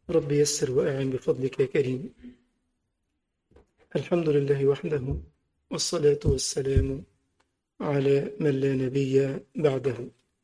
رب يسر وأعن بفضلك يا كريم الحمد لله وحده والصلاة والسلام على من لا نبي بعده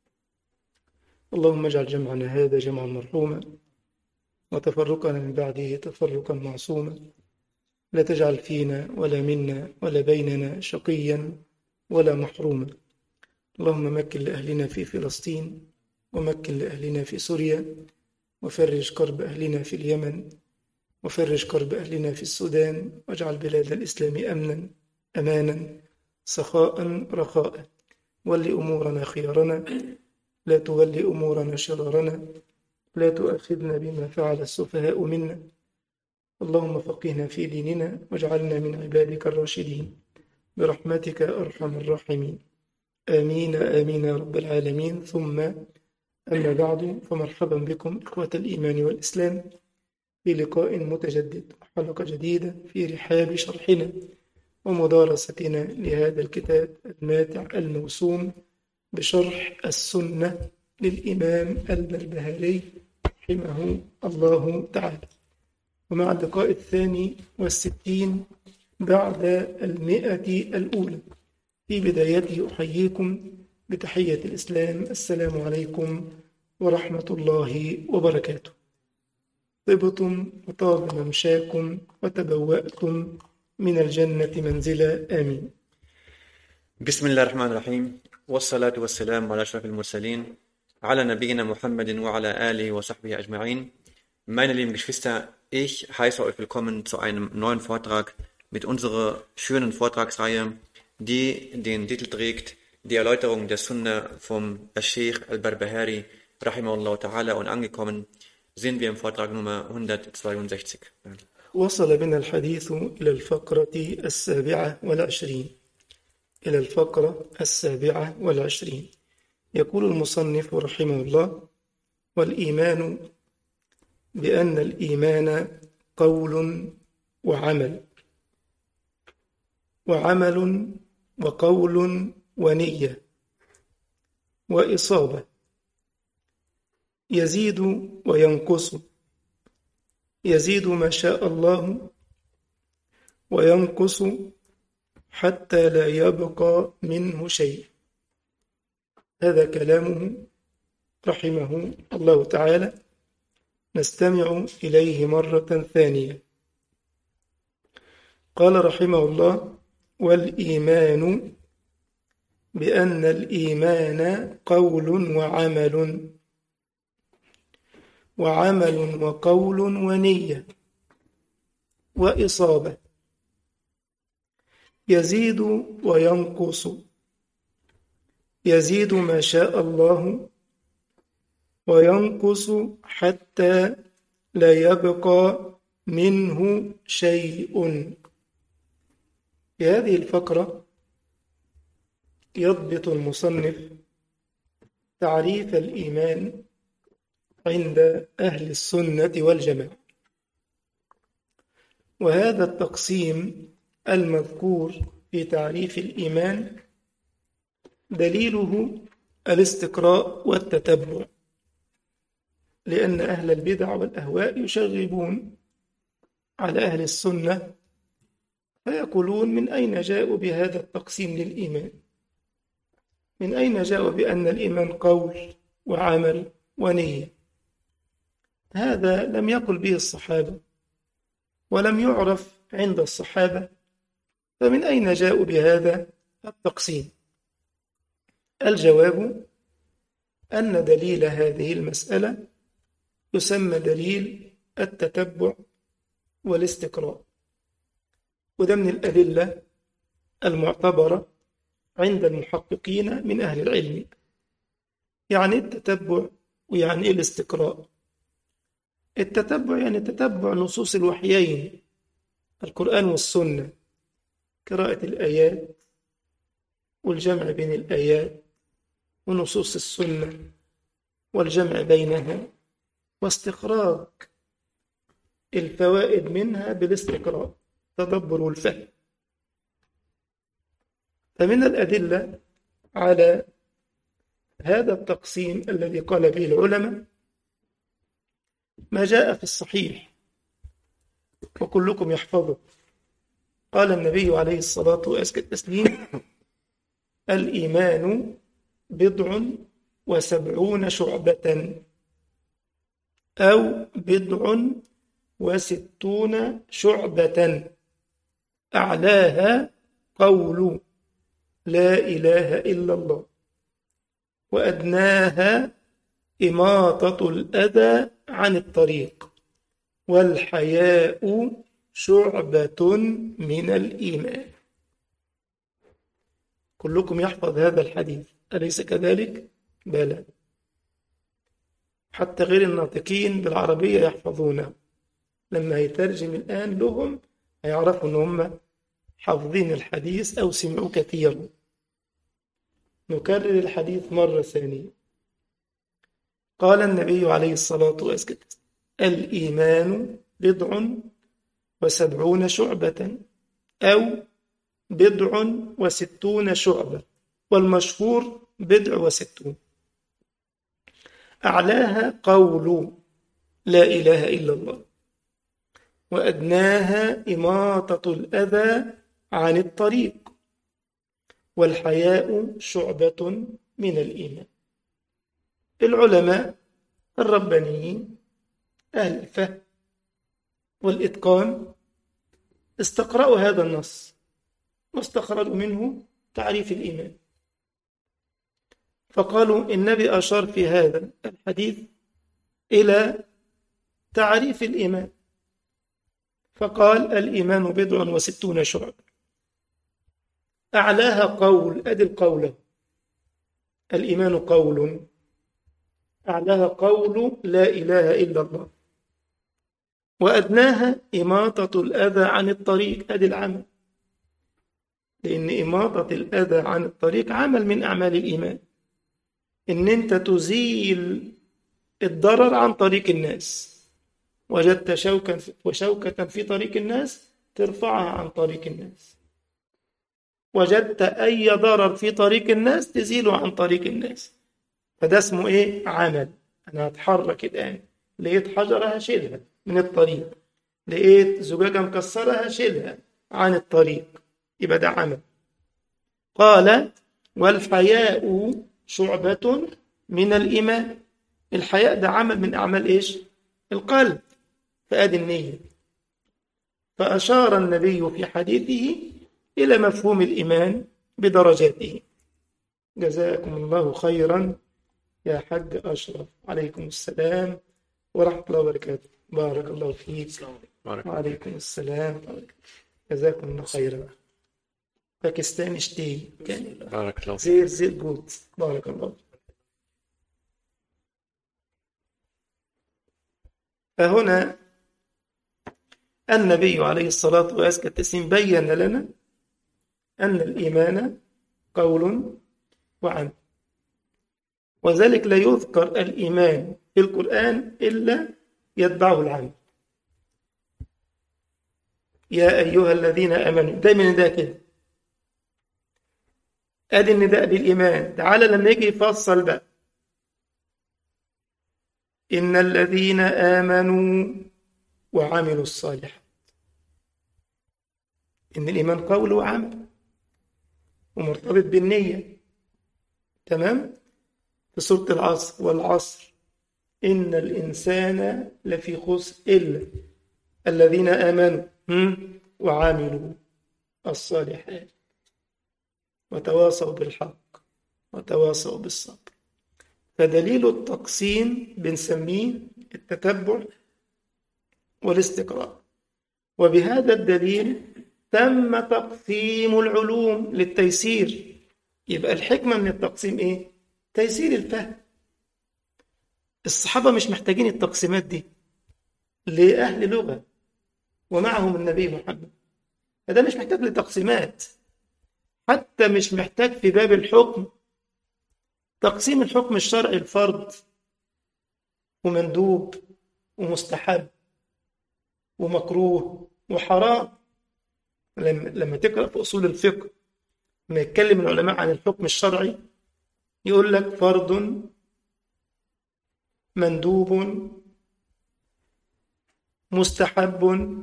اللهم اجعل جمعنا هذا جمعا مرحوما وتفرقنا من بعده تفرقا معصوما لا تجعل فينا ولا منا ولا بيننا شقيا ولا محروما اللهم مكن لأهلنا في فلسطين ومكن لأهلنا في سوريا وفرج كرب أهلنا في اليمن وفرج كرب أهلنا في السودان واجعل بلاد الإسلام أمنا أمانا سخاء رخاء ول أمورنا خيارنا لا تول أمورنا شرارنا لا تؤاخذنا بما فعل السفهاء منا اللهم فقهنا في ديننا واجعلنا من عبادك الراشدين برحمتك أرحم الراحمين آمين آمين يا رب العالمين ثم أما بعد فمرحبا بكم إخوة الإيمان والإسلام في لقاء متجدد وحلقة جديدة في رحاب شرحنا ومدارستنا لهذا الكتاب الماتع الموسوم بشرح السنة للإمام البربهاري رحمه الله تعالى ومع اللقاء الثاني والستين بعد المئة الأولى في بدايته أحييكم بتحية الإسلام السلام عليكم ورحمة الله وبركاته طبتم وطاب ممشاكم وتبوأتم من الجنة منزلا آمين بسم الله الرحمن الرحيم والصلاة والسلام على أشرف المرسلين على نبينا Muhammad وعلى آله وصحبه أجمعين Meine lieben Geschwister, ich heiße euch willkommen zu einem neuen Vortrag mit unserer schönen Vortragsreihe, die den Titel trägt Die Erläuterung der Sunna vom Sheikh al-Barbahari rahimahullah ta'ala und angekommen sind wir im Vortrag Nummer 162. وصل بنا الحديث إلى الفقرة السابعة والعشرين إلى الفقرة السابعة والعشرين يقول المصنف رحمه الله والإيمان بأن الإيمان قول وعمل وعمل وقول ونية وإصابة يزيد وينقص يزيد ما شاء الله وينقص حتى لا يبقى منه شيء هذا كلامه رحمه الله تعالى نستمع إليه مرة ثانية قال رحمه الله والإيمان بأن الإيمان قول وعمل وعمل وقول ونية وإصابة يزيد وينقص يزيد ما شاء الله وينقص حتى لا يبقى منه شيء في هذه الفقرة يضبط المصنف تعريف الإيمان عند أهل السنة والجماعة وهذا التقسيم المذكور في تعريف الإيمان دليله الاستقراء والتتبع لأن أهل البدع والأهواء يشغبون على أهل السنة فيقولون من أين جاءوا بهذا التقسيم للإيمان من أين جاءوا بأن الإيمان قول وعمل ونية هذا لم يقل به الصحابة ولم يعرف عند الصحابة فمن أين جاءوا بهذا التقسيم الجواب أن دليل هذه المسألة يسمى دليل التتبع والاستقراء وده من الأدلة المعتبرة عند المحققين من أهل العلم يعني التتبع ويعني إيه الاستقراء التتبع يعني تتبع نصوص الوحيين القرآن والسنة قراءة الآيات والجمع بين الآيات ونصوص السنة والجمع بينها واستخراج الفوائد منها بالاستقراء تدبر والفهم فمن الأدلة على هذا التقسيم الذي قال به العلماء ما جاء في الصحيح وكلكم يحفظه قال النبي عليه الصلاة وأزكى التسليم الإيمان بضع وسبعون شعبة أو بضع وستون شعبة أعلاها قول لا إله إلا الله وأدناها إماطة الأذى عن الطريق والحياء شعبة من الإيمان كلكم يحفظ هذا الحديث أليس كذلك؟ بلى حتى غير الناطقين بالعربية يحفظونه لما يترجم الآن لهم هيعرفوا أن هم حافظين الحديث أو سمعوا كثيرا نكرر الحديث مرة ثانية قال النبي عليه الصلاة والسلام الإيمان بضع وسبعون شعبة أو بضع وستون شعبة والمشهور بضع وستون أعلاها قول لا إله إلا الله وأدناها إماطة الأذى عن الطريق والحياء شعبة من الإيمان العلماء الربانيين أهل الفهم والإتقان استقرأوا هذا النص واستخرجوا منه تعريف الإيمان فقالوا النبي أشار في هذا الحديث إلى تعريف الإيمان فقال الإيمان بضع وستون شعب أعلاها قول أدي القول الإيمان قول أعلاها قول لا إله إلا الله وأدناها إماطة الأذى عن الطريق أدي العمل لأن إماطة الأذى عن الطريق عمل من أعمال الإيمان إن أنت تزيل الضرر عن طريق الناس وجدت شوكا وشوكة في طريق الناس ترفعها عن طريق الناس وجدت أي ضرر في طريق الناس تزيله عن طريق الناس فده اسمه إيه؟ عمل أنا هتحرك الآن لقيت حجرة هشيلها من الطريق لقيت زجاجة مكسرة هشيلها عن الطريق يبقى ده عمل قال والحياء شعبة من الإيمان الحياء ده عمل من أعمال إيش؟ القلب فأدي النية فأشار النبي في حديثه إلى مفهوم الإيمان بدرجاته جزاكم الله خيرا يا حج أشرف عليكم السلام ورحمة الله وبركاته بارك الله فيك بارك وعليكم السلام جزاكم الله خيرا باكستان اشتي كان بارك الله فيك زير زير جود بارك الله فهنا النبي عليه الصلاة والسلام بين لنا أن الإيمان قول وعمل وذلك لا يذكر الإيمان في القرآن إلا يتبعه العمل يا أيها الذين آمنوا دايما ده كده ادي النداء بالإيمان تعالى لما يجي يفصل بقى إن الذين آمنوا وعملوا الصالحات إن الإيمان قول وعمل ومرتبط بالنية تمام في سورة العصر والعصر إن الإنسان لفي خسر إلا الذين آمنوا هم؟ وعملوا الصالحات وتواصوا بالحق وتواصوا بالصبر فدليل التقسيم بنسميه التتبع والاستقراء وبهذا الدليل تم تقسيم العلوم للتيسير يبقى الحكمة من التقسيم إيه؟ تيسير الفهم الصحابة مش محتاجين التقسيمات دي لأهل لغة ومعهم النبي محمد فده مش محتاج لتقسيمات حتى مش محتاج في باب الحكم تقسيم الحكم الشرعي الفرض ومندوب ومستحب ومكروه وحرام لما لما تقرا في اصول الفقه لما يتكلم العلماء عن الحكم الشرعي يقول لك فرض مندوب مستحب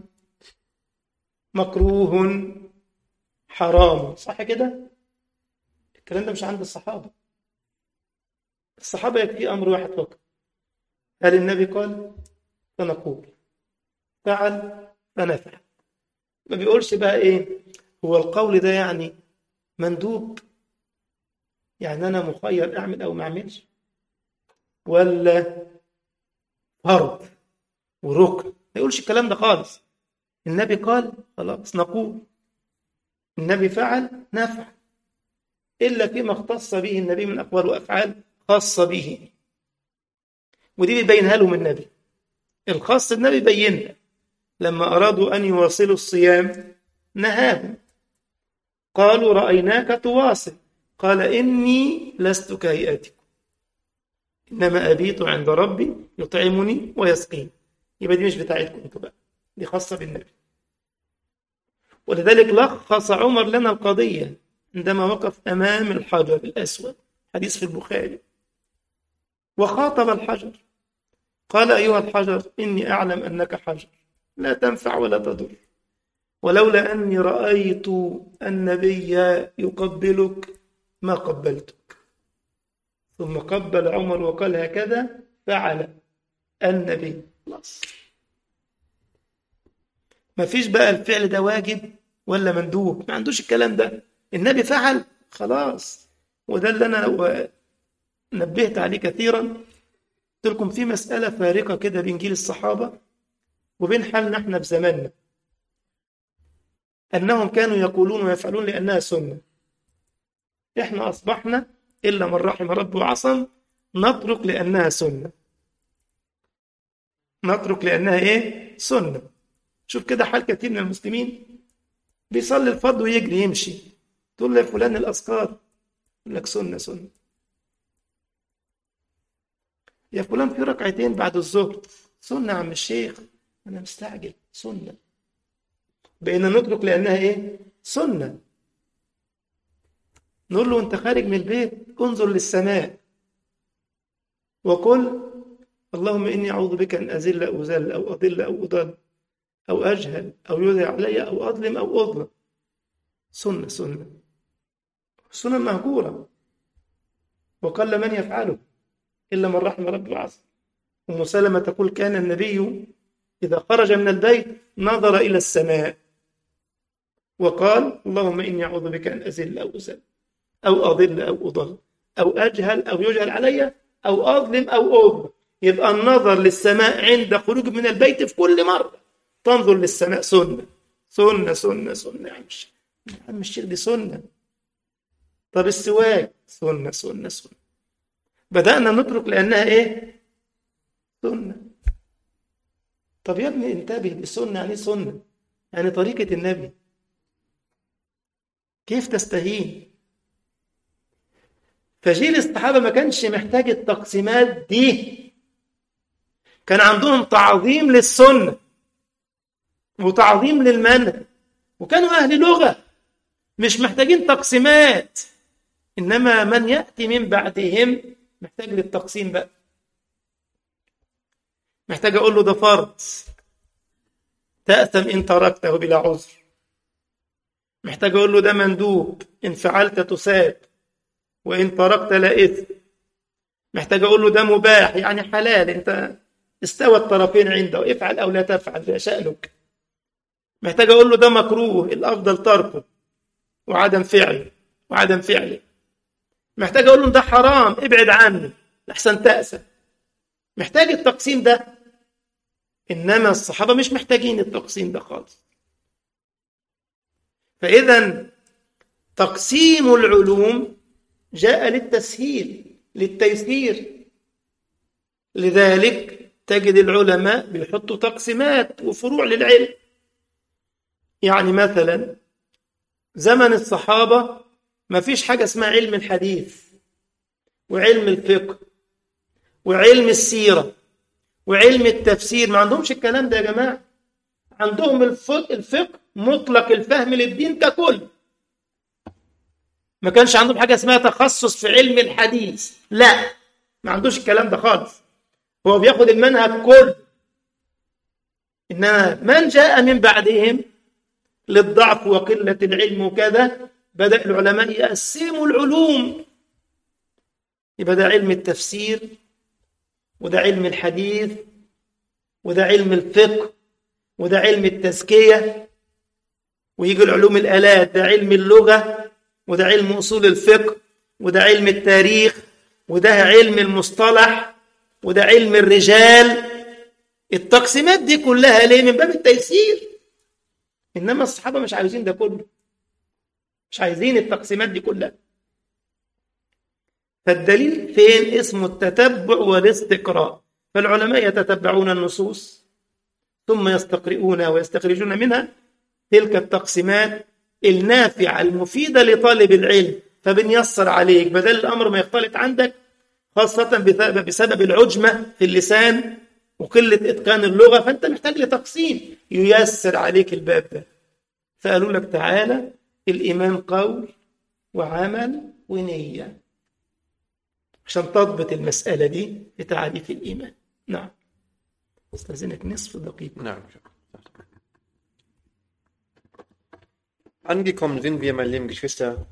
مكروه حرام صح كده الكلام ده مش عند الصحابة الصحابة يكفي أمر واحد فقط هل النبي قال فنقول فعل فنفعل ما بيقولش بقى ايه هو القول ده يعني مندوب يعني انا مخير اعمل او ما اعملش ولا فرض وركن ما يقولش الكلام ده خالص النبي قال خلاص نقول النبي فعل نفعل الا فيما اختص به النبي من اقوال وافعال خاصه به ودي بيبينها لهم النبي الخاص النبي بينها لما أرادوا أن يواصلوا الصيام نهاهم قالوا رأيناك تواصل قال إني لست كهيئتكم إنما أبيت عند ربي يطعمني ويسقيني يبقى دي مش بتاعتكم انتوا بقى دي خاصة بالنبي ولذلك لخص عمر لنا القضية عندما وقف أمام الحجر الأسود حديث في البخاري وخاطب الحجر قال أيها الحجر إني أعلم أنك حجر لا تنفع ولا تضر ولولا أني رأيت النبي يقبلك ما قبلتك ثم قبل عمر وقال هكذا فعل النبي خلاص ما فيش بقى الفعل ده واجب ولا مندوب ما عندوش الكلام ده النبي فعل خلاص وده اللي أنا نبهت عليه كثيرا قلت لكم في مسألة فارقة كده بين جيل الصحابة وبين حالنا احنا في زماننا أنهم كانوا يقولون ويفعلون لأنها سنة احنا أصبحنا إلا من رحم رب وعصم نترك لأنها سنة نترك لأنها إيه؟ سنة شوف كده حال كثير من المسلمين بيصلي الفرض ويجري يمشي تقول له يا فلان الأذكار يقول لك سنة سنة يا فلان في ركعتين بعد الظهر سنة يا عم الشيخ أنا مستعجل سنة بقينا نترك لأنها إيه؟ سنة نقول له أنت خارج من البيت انظر للسماء وقل اللهم إني أعوذ بك أن أزل أو أزل أو أضل أو أضل أو أجهل أو يذع علي أو أظلم أو أظلم سنة سنة سنة مهجورة وقل من يفعله إلا من رحم ربي وعصى أم سلمة تقول كان النبي إذا خرج من البيت نظر إلى السماء وقال اللهم إني أعوذ بك أن أزل أو أزل أو أضل أو أضل أو أجهل أو يجهل علي أو أظلم أو أظلم يبقى النظر للسماء عند خروج من البيت في كل مرة تنظر للسماء سنة سنة سنة سنة يا عم الشيخ يا عم الشيخ دي سنة طب السواك سنة سنة سنة بدأنا نترك لأنها إيه؟ سنة طب يا ابني انتبه بالسنة يعني سنة يعني طريقة النبي كيف تستهين فجيل الصحابة ما كانش محتاج التقسيمات دي كان عندهم تعظيم للسنة وتعظيم للمنهج وكانوا أهل لغة مش محتاجين تقسيمات إنما من يأتي من بعدهم محتاج للتقسيم بقى محتاج أقول له ده فرض تأثم إن تركته بلا عذر محتاج أقول له ده مندوب إن فعلت تساب وإن تركت لا إثم محتاج أقول له ده مباح يعني حلال أنت استوى الطرفين عنده افعل أو لا تفعل ده شأنك محتاج أقول له ده مكروه الأفضل تركه وعدم فعله وعدم فعله محتاج أقول له ده حرام ابعد عنه لحسن تأسى محتاج التقسيم ده إنما الصحابة مش محتاجين التقسيم ده خالص فإذا تقسيم العلوم جاء للتسهيل للتيسير لذلك تجد العلماء بيحطوا تقسيمات وفروع للعلم يعني مثلا زمن الصحابة ما فيش حاجة اسمها علم الحديث وعلم الفقه وعلم السيرة وعلم التفسير ما عندهمش الكلام ده يا جماعة عندهم الفقه, الفقه مطلق الفهم للدين ككل ما كانش عندهم حاجة اسمها تخصص في علم الحديث لا ما عندوش الكلام ده خالص هو بياخد المنهج كله إنما من جاء من بعدهم للضعف وقلة العلم وكذا بدأ العلماء يقسموا العلوم يبقى ده علم التفسير وده علم الحديث وده علم الفقه وده علم التزكية ويجي العلوم الآلات ده علم اللغة وده علم أصول الفقه وده علم التاريخ وده علم المصطلح وده علم الرجال التقسيمات دي كلها ليه من باب التيسير إنما الصحابة مش عايزين ده كله مش عايزين التقسيمات دي كلها فالدليل فين اسمه التتبع والاستقراء فالعلماء يتتبعون النصوص ثم يستقرئون ويستخرجون منها تلك التقسيمات النافعة المفيدة لطالب العلم فبنيسر عليك بدل الأمر ما يختلط عندك خاصة بسبب العجمة في اللسان وقلة إتقان اللغة فأنت محتاج لتقسيم ييسر عليك الباب ده فقالوا لك تعالى الإيمان قول وعمل ونية عشان تضبط المسألة دي بتعريف الإيمان نعم استاذنك نصف دقيقة نعم. Angekommen sind wir, meine lieben Geschwister.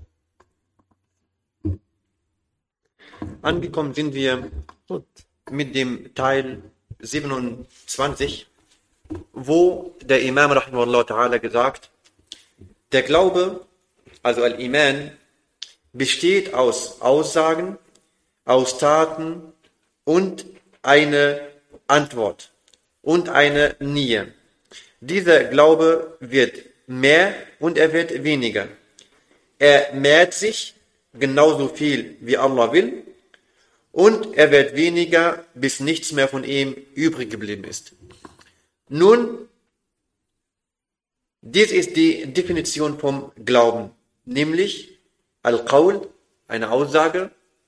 Angekommen sind wir خد mit dem Teil 27, wo der Imam rahimahullah ta'ala gesagt, der Glaube, also Al-Iman, besteht aus Aussagen, aus Taten und eine Antwort und eine Nie. Dieser Glaube wird mehr und er wird weniger. Er mehrt sich genauso viel, wie Allah will, und er wird weniger, bis nichts mehr von ihm übrig geblieben ist. Nun, dies ist die Definition vom Glauben, nämlich Al-Qawl, eine Aussage,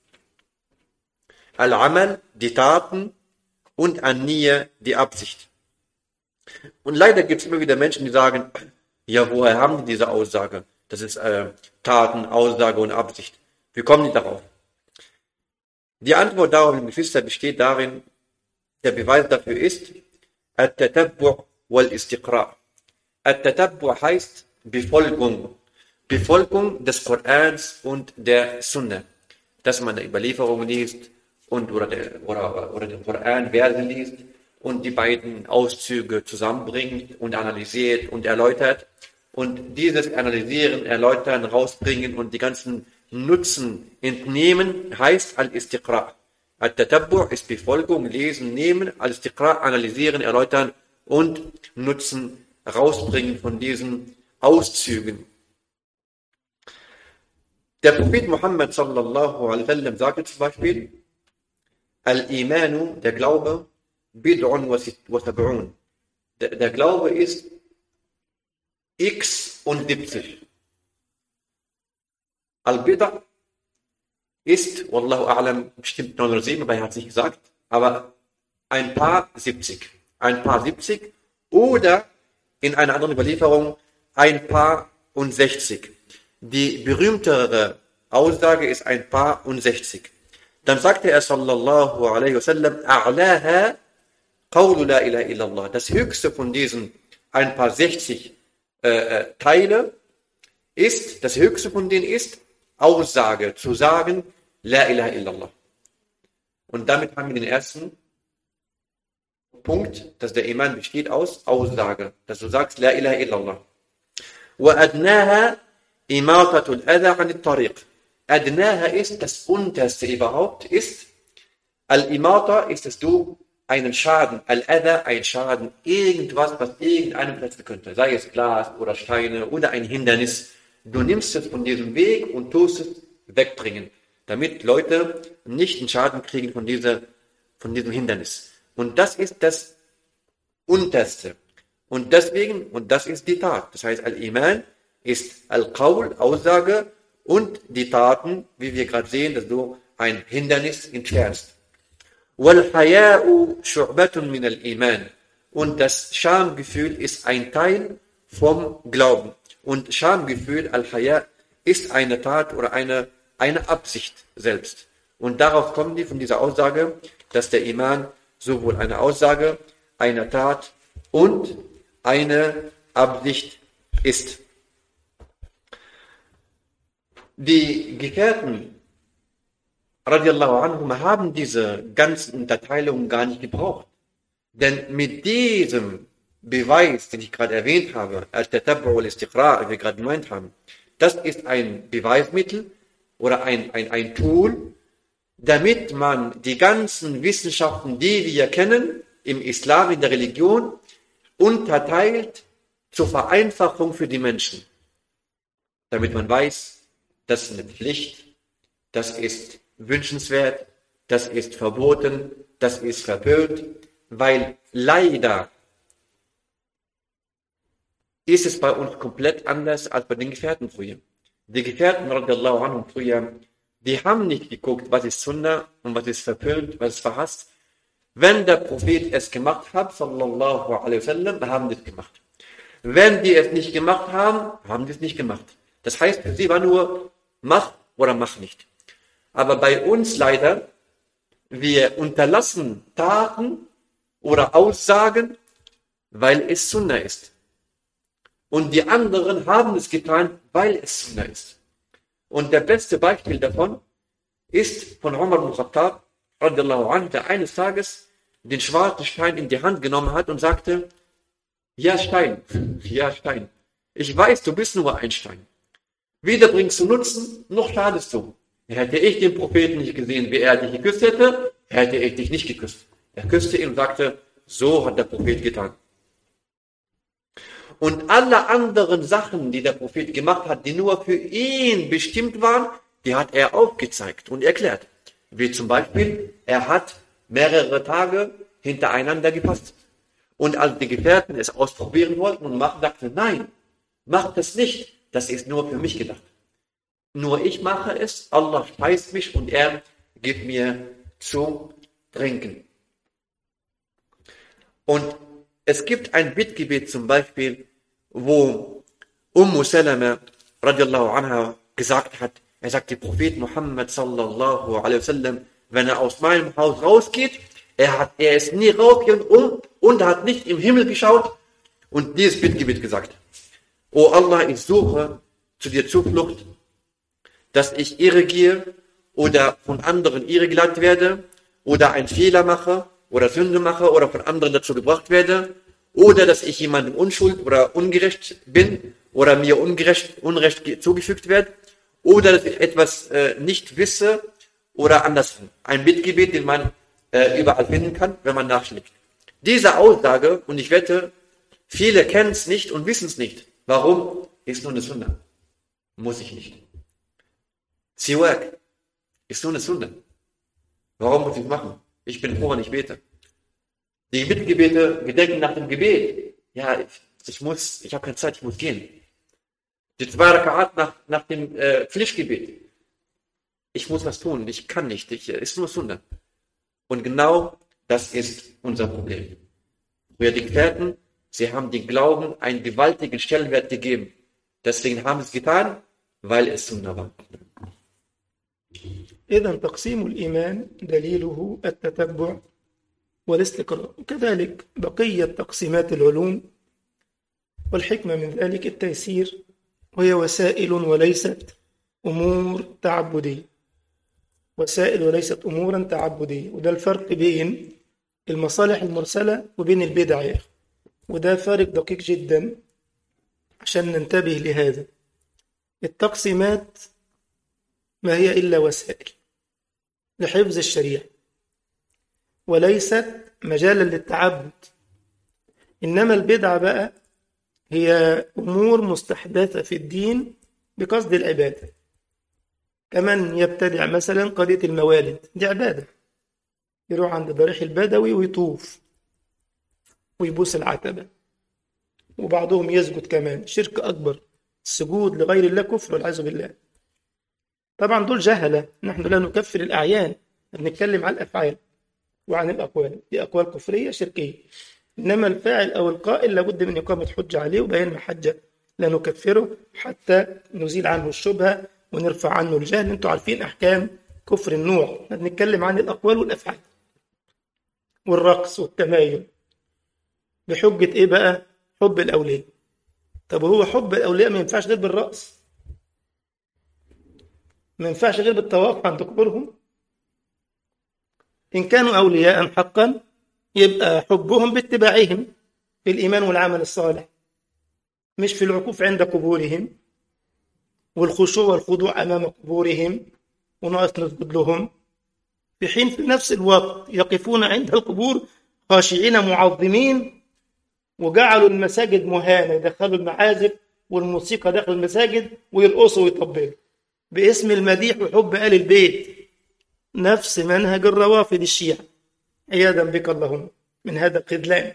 Al-Amal, die Taten und An-Niyya, die Absicht. Und leider gibt es immer wieder Menschen, die sagen, ja, woher haben die diese Aussage? Das ist äh, Taten, Aussage und Absicht. Wie kommen die darauf? Die Antwort darauf, liebe Geschwister, besteht darin, der Beweis dafür ist, At-Tatabbu' wal-Istiqra'. At-Tatabbu' heißt Befolgung. Befolgung des Korans und der Sunna. Dass man eine Überlieferung liest und oder, der, oder, oder den Koran Verse liest und die beiden Auszüge zusammenbringt und analysiert und erläutert und dieses Analysieren, Erläutern, rausbringen und die ganzen Nutzen entnehmen, heißt Al-Istiqra. Al-Tatabbu' ist Befolgung, Lesen, Nehmen, Al-Istiqra' analysieren, erläutern und Nutzen rausbringen von diesen Auszügen. Der Prophet Muhammad sallallahu alaihi wasallam sagte zum Beispiel, Al-Imanu, der Glaube, bid'un wa sit- wa sab'un. Der, der Glaube ist x und 70. Al-Bid'a ist, Wallahu a'lam, bestimmt 907, aber er hat es nicht gesagt, aber ein paar 70. Ein paar 70 oder in einer anderen Überlieferung ein paar und 60. Die berühmtere Aussage ist ein paar und 60. Dann sagte er sallallahu alaihi wasallam, A'laha qawlu la ilaha illallah. Das höchste von diesen ein paar 60 äh, äh, Teile ist, das höchste von denen ist, Aussage, zu sagen, La ilaha illallah. Und damit haben wir den ersten Punkt, dass der Iman besteht aus Aussage, dass du sagst, La ilaha illallah. وأدناها إماطة الأذى عن الطريق. أدناها ist das unterste überhaupt ist Al-Imata ist, dass du einen Schaden, Al-Adha, ein Schaden, irgendwas, was irgendeinem platzen könnte, sei es Glas oder Steine oder ein Hindernis, du nimmst es von diesem Weg und tust es wegbringen, damit Leute nicht einen Schaden kriegen von, dieser, von diesem Hindernis. Und das ist das Unterste. Und deswegen, und das ist die Tat. Das heißt, Al-Iman ist Al-Qawl, Aussage, und die Taten, wie wir gerade sehen, dass du ein Hindernis entfernst. وَالْحَيَاءُ شُعْبَةٌ مِنَ الْإِيمَانِ Und das Schamgefühl ist ein Teil vom Glauben. Und Schamgefühl, Al-Haya, ist eine Tat oder eine, eine Absicht selbst. Und darauf kommen die von dieser Aussage, dass der Iman sowohl eine Aussage, eine Tat und eine Absicht ist. Die Gefährten radiallahu anhum haben diese ganzen Unterteilungen gar nicht gebraucht. Denn mit diesem Beweis, den ich gerade erwähnt habe, als der Tabu al-Istiqra, wie wir gerade gemeint haben, das ist ein Beweismittel oder ein, ein, ein Tool, damit man die ganzen Wissenschaften, die wir kennen, im Islam, in der Religion, unterteilt zur Vereinfachung für die Menschen. Damit man weiß, das ist eine Pflicht, das ist wünschenswert, das ist verboten, das ist verpönt, weil leider ist es bei uns komplett anders als bei den Gefährten früher. Die Gefährten, radiallahu anhum, früher, die haben nicht geguckt, was ist Sunna und was ist verpönt, was ist verhasst. Wenn der Prophet es gemacht hat, sallallahu alaihi wasallam, haben die es gemacht. Wenn die es nicht gemacht haben, haben die es nicht gemacht. Das heißt, für sie war nur, mach oder mach nicht. Aber bei uns leider, wir unterlassen Taten oder Aussagen, weil es Sunna ist. Und die anderen haben es getan, weil es Sunna ist. Und der beste Beispiel davon ist von Umar ibn Khattab, radiallahu anhu, der eines Tages den schwarzen Stein in die Hand genommen hat und sagte, ja Stein, ja Stein, ich weiß, du bist nur ein Stein. Weder bringst du Nutzen, noch schadest du. Hätte ich den Propheten nicht gesehen, wie er dich geküsst hätte, hätte ich dich nicht geküsst. Er küsste ihn und sagte, so hat der Prophet getan. Und alle anderen Sachen, die der Prophet gemacht hat, die nur für ihn bestimmt waren, die hat er aufgezeigt und erklärt. Wie zum Beispiel, er hat mehrere Tage hintereinander gepasst. Und als die Gefährten es ausprobieren wollten und machen, sagte, nein, mach das nicht. Das ist nur für mich gedacht. Nur ich mache es, Allah speist mich und er gibt mir zu trinken. Und es gibt ein Bittgebet zum Beispiel, wo Ummu Salama radiallahu anha gesagt hat, er sagt, der Prophet Muhammad sallallahu alaihi wasallam, wenn er aus meinem Haus rausgeht, er hat, er ist nie rausgegangen um, und hat nicht im Himmel geschaut und dieses Bittgebet gesagt. O Allah, ich suche zu dir Zuflucht, dass ich irregehe oder von anderen irregeleitet werde oder einen Fehler mache oder Sünde mache oder von anderen dazu gebracht werde oder dass ich jemandem unschuld oder ungerecht bin oder mir ungerecht, Unrecht zugefügt wird oder dass ich etwas äh, nicht wisse oder andersrum. Ein Bittgebet, den man äh, überall finden kann, wenn man nachschlägt. Diese Aussage, und ich wette, viele kennen es nicht und wissen es nicht. Warum? Ist nur eine Sünde. Muss ich nicht. Siwak ist nur eine Sünde. Warum muss ich machen? Ich bin froh, wenn ich bete. Die Bittgebete gedenken nach dem Gebet. Ja, ich, ich muss, ich habe keine Zeit, ich muss gehen. Die zwei Rakat nach, nach dem äh, Pflichtgebet. Ich muss was tun, ich kann nicht, ich, äh, ist nur Sünde. Und genau das ist unser Problem. Wir die Gefährten, sie haben den Glauben einen gewaltigen Stellenwert gegeben. Deswegen haben sie es getan, weil es Sünde war. إذا تقسيم الإيمان دليله التتبع والاستقراء وكذلك بقية تقسيمات العلوم والحكمة من ذلك التيسير وهي وسائل وليست أمور تعبدية وسائل وليست أمورا تعبدية وده الفرق بين المصالح المرسلة وبين البدع يا أخي وده فارق دقيق جدا عشان ننتبه لهذا التقسيمات ما هي إلا وسائل لحفظ الشريعة وليست مجالا للتعبد إنما البدعة بقى هي أمور مستحدثة في الدين بقصد العبادة كمن يبتدع مثلا قضية الموالد دي عبادة يروح عند ضريح البدوي ويطوف ويبوس العتبة وبعضهم يسجد كمان شرك أكبر السجود لغير الله كفر والعياذ بالله طبعا دول جهلة نحن لا نكفر الأعيان بنتكلم عن الأفعال وعن الأقوال دي أقوال كفرية شركية إنما الفاعل أو القائل لابد من إقامة حجة عليه وبيان محجة لا نكفره حتى نزيل عنه الشبهة ونرفع عنه الجهل انتوا عارفين أحكام كفر النوع بنتكلم عن الأقوال والأفعال والرقص والتمايل بحجة إيه بقى؟ حب الأولياء طب وهو حب الأولياء ما ينفعش غير بالرأس ما ينفعش غير بالطواف عند قبورهم إن كانوا أولياء حقا يبقى حبهم باتباعهم في الإيمان والعمل الصالح مش في العكوف عند قبورهم والخشوع والخضوع أمام قبورهم وناقص نسجد لهم في حين في نفس الوقت يقفون عند القبور خاشعين معظمين وجعلوا المساجد مهانة يدخلوا المعازف والموسيقى داخل المساجد ويرقصوا ويطبلوا باسم المديح وحب آل البيت نفس منهج الروافد الشيعة عياذا بك اللهم من هذا الخذلان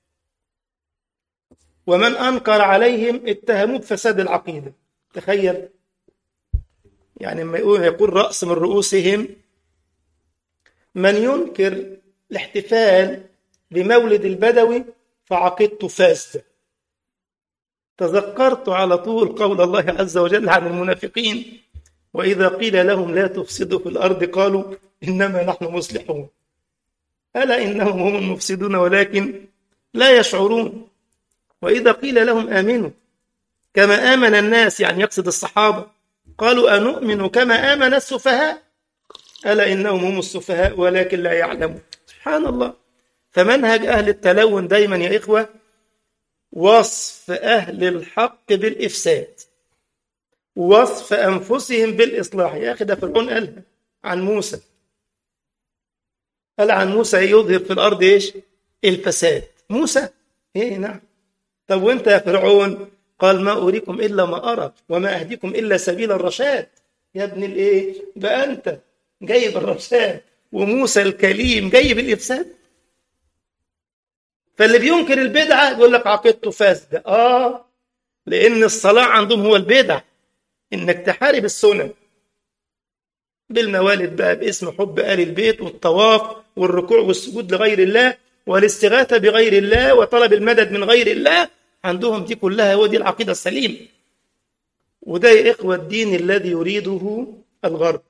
ومن أنكر عليهم اتهموه بفساد العقيدة تخيل يعني لما يقول يقول رأس من رؤوسهم من ينكر الاحتفال بمولد البدوي فعقيدته فاسدة تذكرت على طول قول الله عز وجل عن المنافقين وإذا قيل لهم لا تفسدوا في الأرض قالوا إنما نحن مصلحون ألا إنهم هم المفسدون ولكن لا يشعرون وإذا قيل لهم آمنوا كما آمن الناس يعني يقصد الصحابة قالوا أنؤمن كما آمن السفهاء ألا إنهم هم السفهاء ولكن لا يعلمون سبحان الله فمنهج أهل التلون دايما يا إخوة وصف أهل الحق بالإفساد وصف أنفسهم بالإصلاح يا أخي ده فرعون قالها عن موسى قال عن موسى يظهر في الأرض إيش الفساد موسى إيه نعم طب وانت يا فرعون قال ما أريكم إلا ما أرى وما أهديكم إلا سبيل الرشاد يا ابن الإيه بقى أنت جايب الرشاد وموسى الكليم جايب الإفساد فاللي بينكر البدعة يقول لك عقيدته فاسدة آه لأن الصلاة عندهم هو البدع إنك تحارب السنن بالموالد بقى باسم حب آل البيت والطواف والركوع والسجود لغير الله والاستغاثة بغير الله وطلب المدد من غير الله عندهم دي كلها هو دي العقيدة السليمة وده يا إخوة الدين الذي يريده الغرب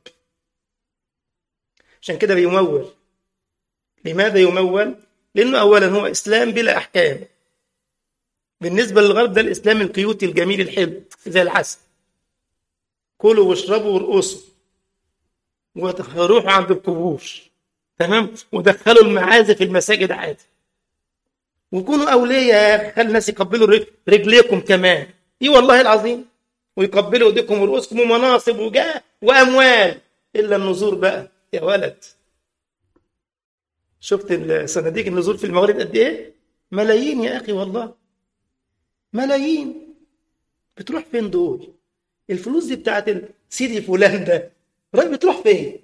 عشان كده بيمول لماذا يمول؟ لأنه أولا هو إسلام بلا أحكام بالنسبة للغرب ده الإسلام القيوتي الجميل الحلو زي العسل كلوا واشربوا وارقصوا وروحوا عند القبور تمام ودخلوا المعازف المساجد عادي وكونوا أولياء خلي الناس يقبلوا رجليكم كمان اي والله العظيم ويقبلوا ايديكم ورؤوسكم ومناصب وجاه واموال الا النذور بقى يا ولد شفت صناديق النذور في الموارد قد ايه ملايين يا اخي والله ملايين بتروح فين دول الفلوس دي بتاعت سيدي فلان ده راي بتروح فين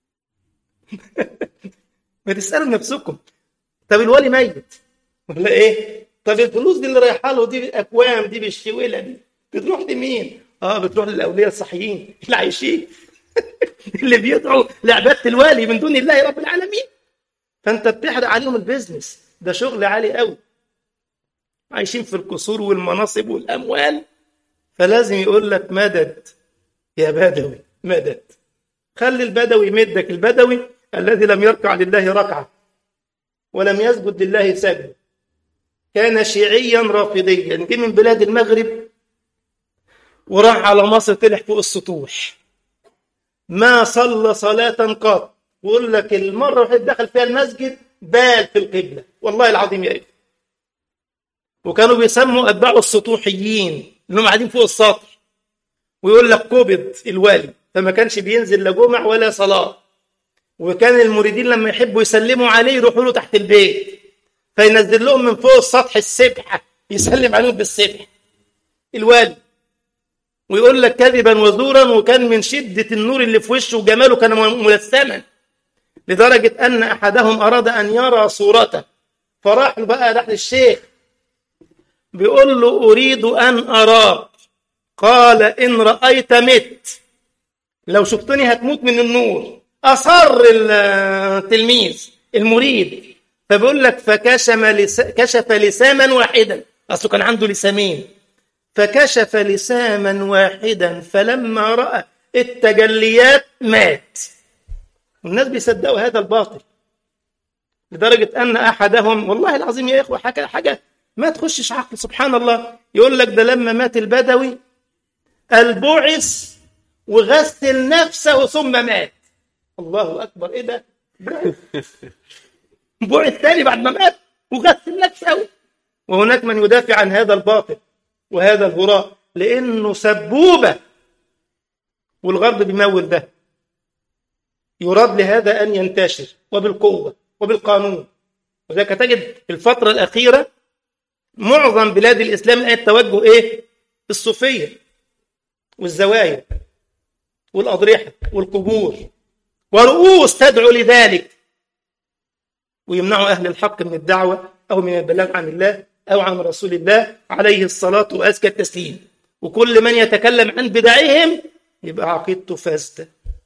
ما تسالوا نفسكم طب الولي ميت ولا ايه طب الفلوس دي اللي رايحه له دي بالاكوام دي بالشويله دي بتروح لمين اه بتروح للاولياء الصحيين اللي عايشين اللي بيدعوا لعباده الوالي من دون الله رب العالمين فانت بتحرق عليهم البيزنس ده شغل عالي قوي عايشين في القصور والمناصب والاموال فلازم يقول لك مدد يا بدوي مدد خلي البدوي يمدك البدوي الذي لم يركع لله ركعه ولم يسجد لله سجد كان شيعيا رافضيا جه من بلاد المغرب وراح على مصر طلع فوق السطوح ما صلى صلاة قط ويقول لك المرة اللي دخل فيها المسجد بال في القبلة والله العظيم يا إخوة وكانوا بيسموا أتباع السطوحيين إنهم قاعدين فوق السطح ويقول لك قبض الوالي فما كانش بينزل لا جمع ولا صلاة وكان المريدين لما يحبوا يسلموا عليه يروحوا له تحت البيت فينزل لهم من فوق السطح السبحة يسلم عليهم بالسبحة الوالي ويقول لك كذبا وزورا وكان من شدة النور اللي في وشه وجماله كان ملثما لدرجة أن أحدهم أراد أن يرى صورته فراح له بقى راح للشيخ بيقول له أريد أن أراك قال إن رأيت مت لو شفتني هتموت من النور أصر التلميذ المريد فبيقول لك فكشف لس... كشف لساما واحدا أصله كان عنده لسامين فكشف لساما واحدا فلما رأى التجليات مات والناس بيصدقوا هذا الباطل لدرجة أن أحدهم والله العظيم يا إخوة حاجة, حاجة ما تخشش عقل سبحان الله يقول لك ده لما مات البدوي البعث وغسل نفسه ثم مات الله أكبر إيه ده بعث تاني بعد ما مات وغسل نفسه وهناك من يدافع عن هذا الباطل وهذا الهراء لأنه سبوبة والغرب بيمول ده يراد لهذا أن ينتشر وبالقوة وبالقانون وذلك تجد في الفترة الأخيرة معظم بلاد الإسلام الآن التوجه إيه؟ الصوفية والزوايا والأضرحة والقبور ورؤوس تدعو لذلك ويمنعوا أهل الحق من الدعوة أو من البلاغ عن الله أو عن رسول الله عليه الصلاة وأزكى التسليم وكل من يتكلم عن بدعهم يبقى عقيدته فاسدة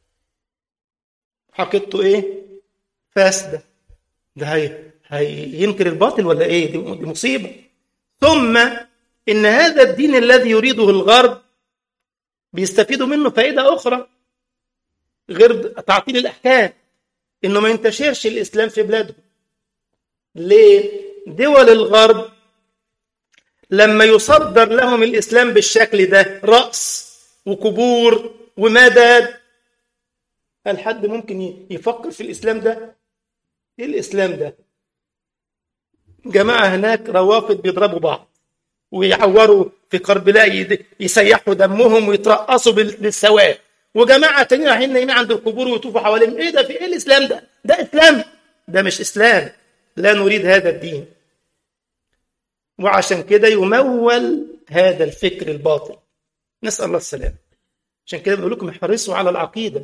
عقيدته إيه؟ فاسدة ده هي هينكر الباطل ولا إيه؟ دي دي مصيبة ثم إن هذا الدين الذي يريده الغرب بيستفيدوا منه فائدة أخرى غير تعطيل الأحكام إنه ما ينتشرش الإسلام في بلادهم ليه؟ دول الغرب لما يصدر لهم الإسلام بالشكل ده رأس وقبور ومدد هل حد ممكن يفكر في الإسلام ده؟ إيه الإسلام ده؟ جماعة هناك روافد بيضربوا بعض ويعوروا في كربلاء يسيحوا دمهم ويترقصوا بالسواد وجماعة تانيين رايحين نايمين عند القبور ويطوفوا حواليهم ايه ده في ايه الاسلام ده؟ ده اسلام ده مش اسلام لا نريد هذا الدين وعشان كده يمول هذا الفكر الباطل نسأل الله السلام عشان كده بقول لكم احرصوا على العقيدة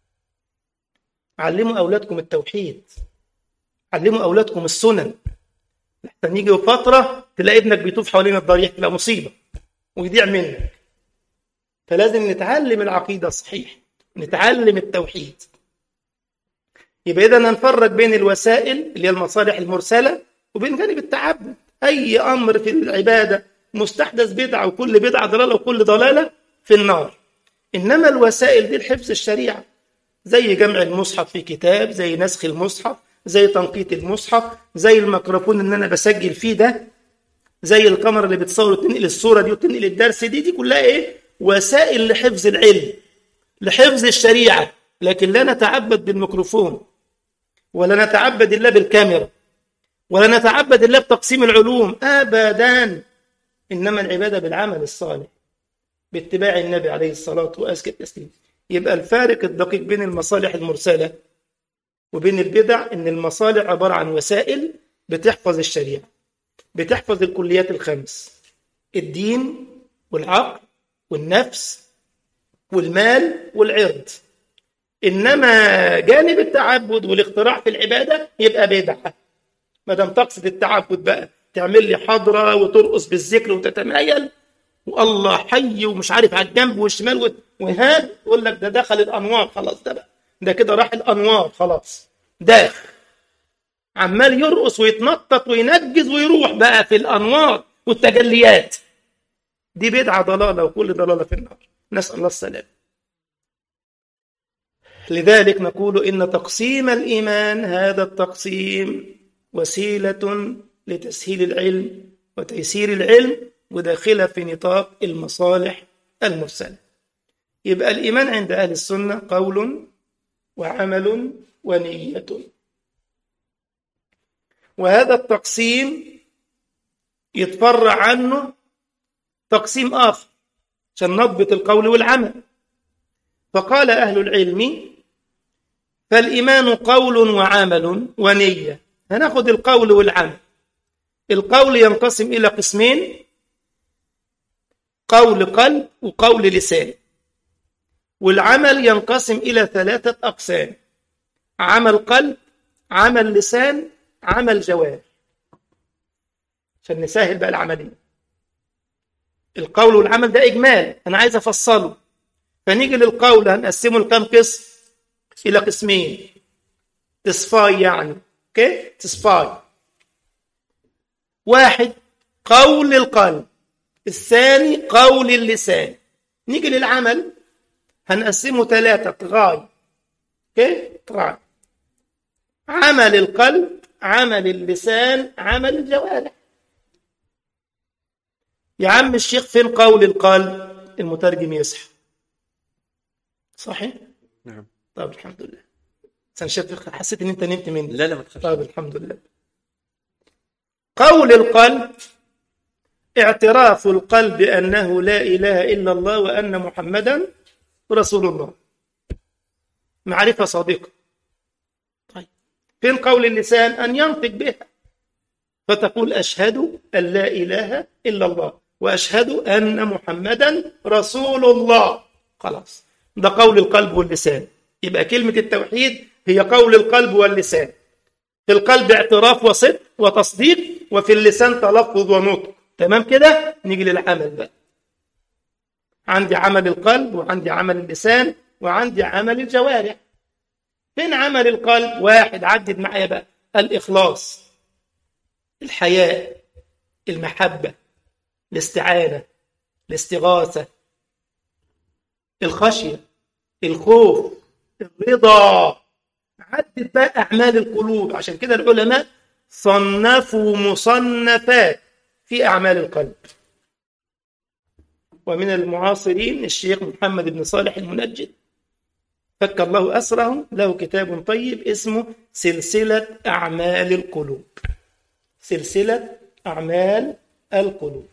علموا أولادكم التوحيد علموا أولادكم السنن لحتى يجي فترة تلاقي ابنك بيطوف حوالين الضريح تبقى مصيبة ويضيع منك فلازم نتعلم العقيدة صحيح نتعلم التوحيد يبقى إذا نفرق بين الوسائل اللي هي المصالح المرسلة وبين جانب التعبد أي أمر في العبادة مستحدث بدعة وكل بدعة ضلالة وكل ضلالة في النار إنما الوسائل دي لحفظ الشريعة زي جمع المصحف في كتاب زي نسخ المصحف زي تنقيط المصحف زي الميكروفون اللي أنا بسجل فيه ده زي الكاميرا اللي بتصور وتنقل الصورة دي وتنقل الدرس دي دي كلها إيه وسائل لحفظ العلم لحفظ الشريعة لكن لا نتعبد بالميكروفون ولا نتعبد الله بالكاميرا ولا نتعبد الله بتقسيم العلوم ابدا انما العباده بالعمل الصالح باتباع النبي عليه الصلاه وازكى التسليم يبقى الفارق الدقيق بين المصالح المرسله وبين البدع ان المصالح عباره عن وسائل بتحفظ الشريعه بتحفظ الكليات الخمس الدين والعقل والنفس والمال والعرض انما جانب التعبد والاختراع في العباده يبقى بدعه ما دام تقصد التعبد بقى تعمل لي حضره وترقص بالذكر وتتمايل والله حي ومش عارف على الجنب والشمال وهاب يقول لك ده دخل الانوار خلاص ده بقى ده كده راح الانوار خلاص ده عمال يرقص ويتنطط وينجز ويروح بقى في الانوار والتجليات دي بدعه ضلاله وكل ضلاله في النار نسال الله السلامه لذلك نقول ان تقسيم الايمان هذا التقسيم وسيلة لتسهيل العلم وتيسير العلم وداخلة في نطاق المصالح المرسلة يبقى الإيمان عند أهل السنة قول وعمل ونية وهذا التقسيم يتفرع عنه تقسيم آخر عشان نضبط القول والعمل فقال أهل العلم فالإيمان قول وعمل ونية هناخد القول والعمل القول ينقسم إلى قسمين قول قلب وقول لسان والعمل ينقسم إلى ثلاثة أقسام عمل قلب عمل لسان عمل جوارح عشان نسهل بقى العملية القول والعمل ده إجمال أنا عايز أفصله فنيجي للقول هنقسمه لكام قسم إلى قسمين تصفاي يعني اوكي تصفاي واحد قول القلب الثاني قول اللسان نيجي للعمل هنقسمه ثلاثة طغاي اوكي طغاي عمل القلب عمل اللسان عمل الجوارح يا عم الشيخ فين قول القلب المترجم يصحى صحيح نعم طب الحمد لله بس انا شايف حسيت ان انت نمت مني لا لا ما تخافش طيب الحمد لله قول القلب اعتراف القلب بأنه لا إله إلا الله وأن محمدا رسول الله معرفة صادقة طيب فين قول اللسان أن ينطق بها فتقول أشهد أن لا إله إلا الله وأشهد أن محمدا رسول الله خلاص ده قول القلب واللسان يبقى كلمة التوحيد هي قول القلب واللسان في القلب اعتراف وصدق وتصديق وفي اللسان تلفظ ونطق تمام كده نيجي للعمل بقى عندي عمل القلب وعندي عمل اللسان وعندي عمل الجوارح فين عمل القلب واحد عدد معايا بقى الإخلاص الحياء المحبة الاستعانة الاستغاثة الخشية الخوف الرضا عدد بقى أعمال القلوب عشان كده العلماء صنفوا مصنفات في أعمال القلب ومن المعاصرين الشيخ محمد بن صالح المنجد فك الله أسره له كتاب طيب اسمه سلسلة أعمال القلوب سلسلة أعمال القلوب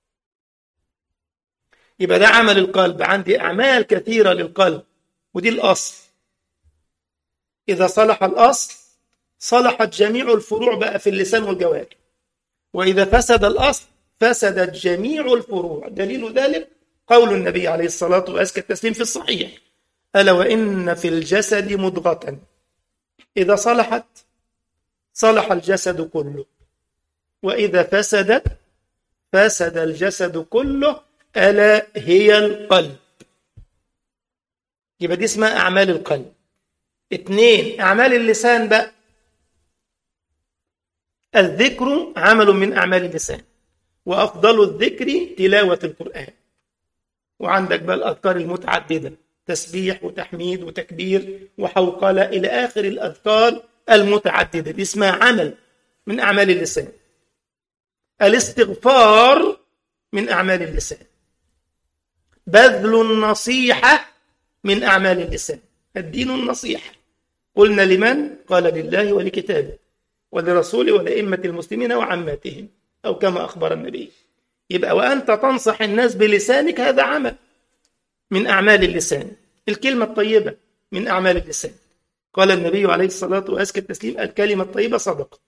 يبقى ده عمل القلب عندي أعمال كثيرة للقلب ودي الأصل إذا صلح الأصل صلحت جميع الفروع بقى في اللسان والجوارح وإذا فسد الأصل فسدت جميع الفروع دليل ذلك قول النبي عليه الصلاة وأزكى التسليم في الصحيح ألا وإن في الجسد مضغة إذا صلحت صلح الجسد كله وإذا فسدت فسد الجسد كله ألا هي القلب يبقى دي اسمها أعمال القلب اثنين أعمال اللسان بقى الذكر عمل من أعمال اللسان وأفضل الذكر تلاوة القرآن وعندك بقى الأذكار المتعددة تسبيح وتحميد وتكبير وحوقلة إلى آخر الأذكار المتعددة دي اسمها عمل من أعمال اللسان الاستغفار من أعمال اللسان بذل النصيحة من أعمال اللسان الدين النصيحة قلنا لمن؟ قال لله ولكتابه ولرسوله ولأئمة المسلمين وعماتهم أو كما أخبر النبي يبقى وأنت تنصح الناس بلسانك هذا عمل من أعمال اللسان الكلمة الطيبة من أعمال اللسان قال النبي عليه الصلاة وأزكى التسليم الكلمة الطيبة صدقة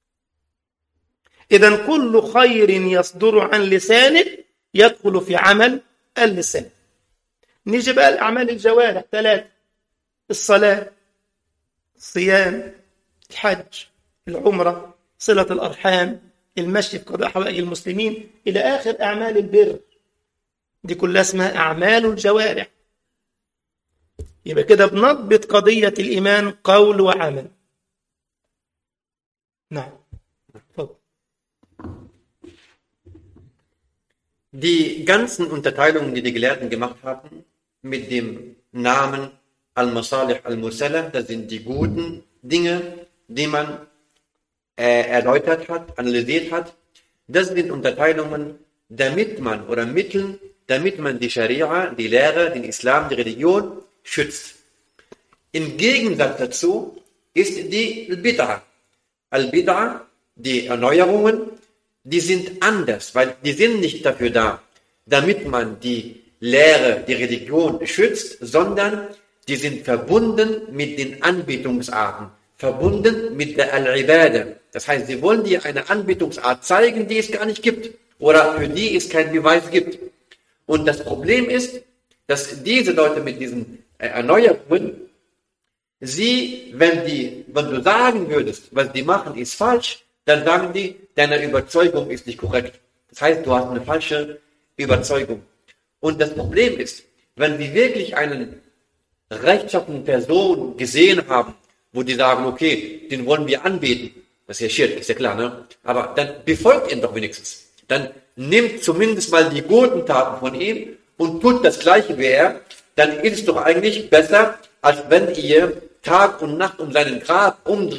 إذا كل خير يصدر عن لسانك يدخل في عمل اللسان نيجي بقى لأعمال الجوارح ثلاثة الصلاة الصيام الحج العمرة صلة الأرحام المشي في قضاء حوائج المسلمين إلى آخر أعمال البر دي كلها اسمها أعمال الجوارح يبقى كده بنضبط قضية الإيمان قول وعمل نعم تفضل Die ganzen Unterteilungen, die die Gelehrten gemacht haben, mit dem Namen Al-Masalih Al-Mursala, das sind die guten Dinge, die man äh, erläutert hat, analysiert hat. Das sind Unterteilungen, damit man oder Mittel, damit man die Scharia, die Lehre, den Islam, die Religion schützt. Im Gegensatz dazu ist die Bid'ah. Al-Bid'ah, die Erneuerungen, die sind anders, weil die sind nicht dafür da, damit man die Lehre, die Religion schützt, sondern die sind verbunden mit den Anbetungsarten, verbunden mit der Al-Ibadah. Das heißt, sie wollen dir eine Anbetungsart zeigen, die es gar nicht gibt oder für die es keinen Beweis gibt. Und das Problem ist, dass diese Leute mit diesen äh, Erneuerungen, sie, wenn die, wenn du sagen würdest, was die machen, ist falsch, dann sagen die, deine Überzeugung ist nicht korrekt. Das heißt, du hast eine falsche Überzeugung. Und das Problem ist, wenn wir wirklich einen rechtschaffenen Person gesehen haben, wo die sagen, okay, den wollen wir anbeten, das ist ja Schirk, ist ja klar, ne? Aber dann befolgt ihn doch wenigstens. Dann nimmt zumindest mal die guten Taten von ihm und tut das Gleiche wie er, dann ist es doch eigentlich besser, als wenn ihr Tag und Nacht um seinen Grab umdreht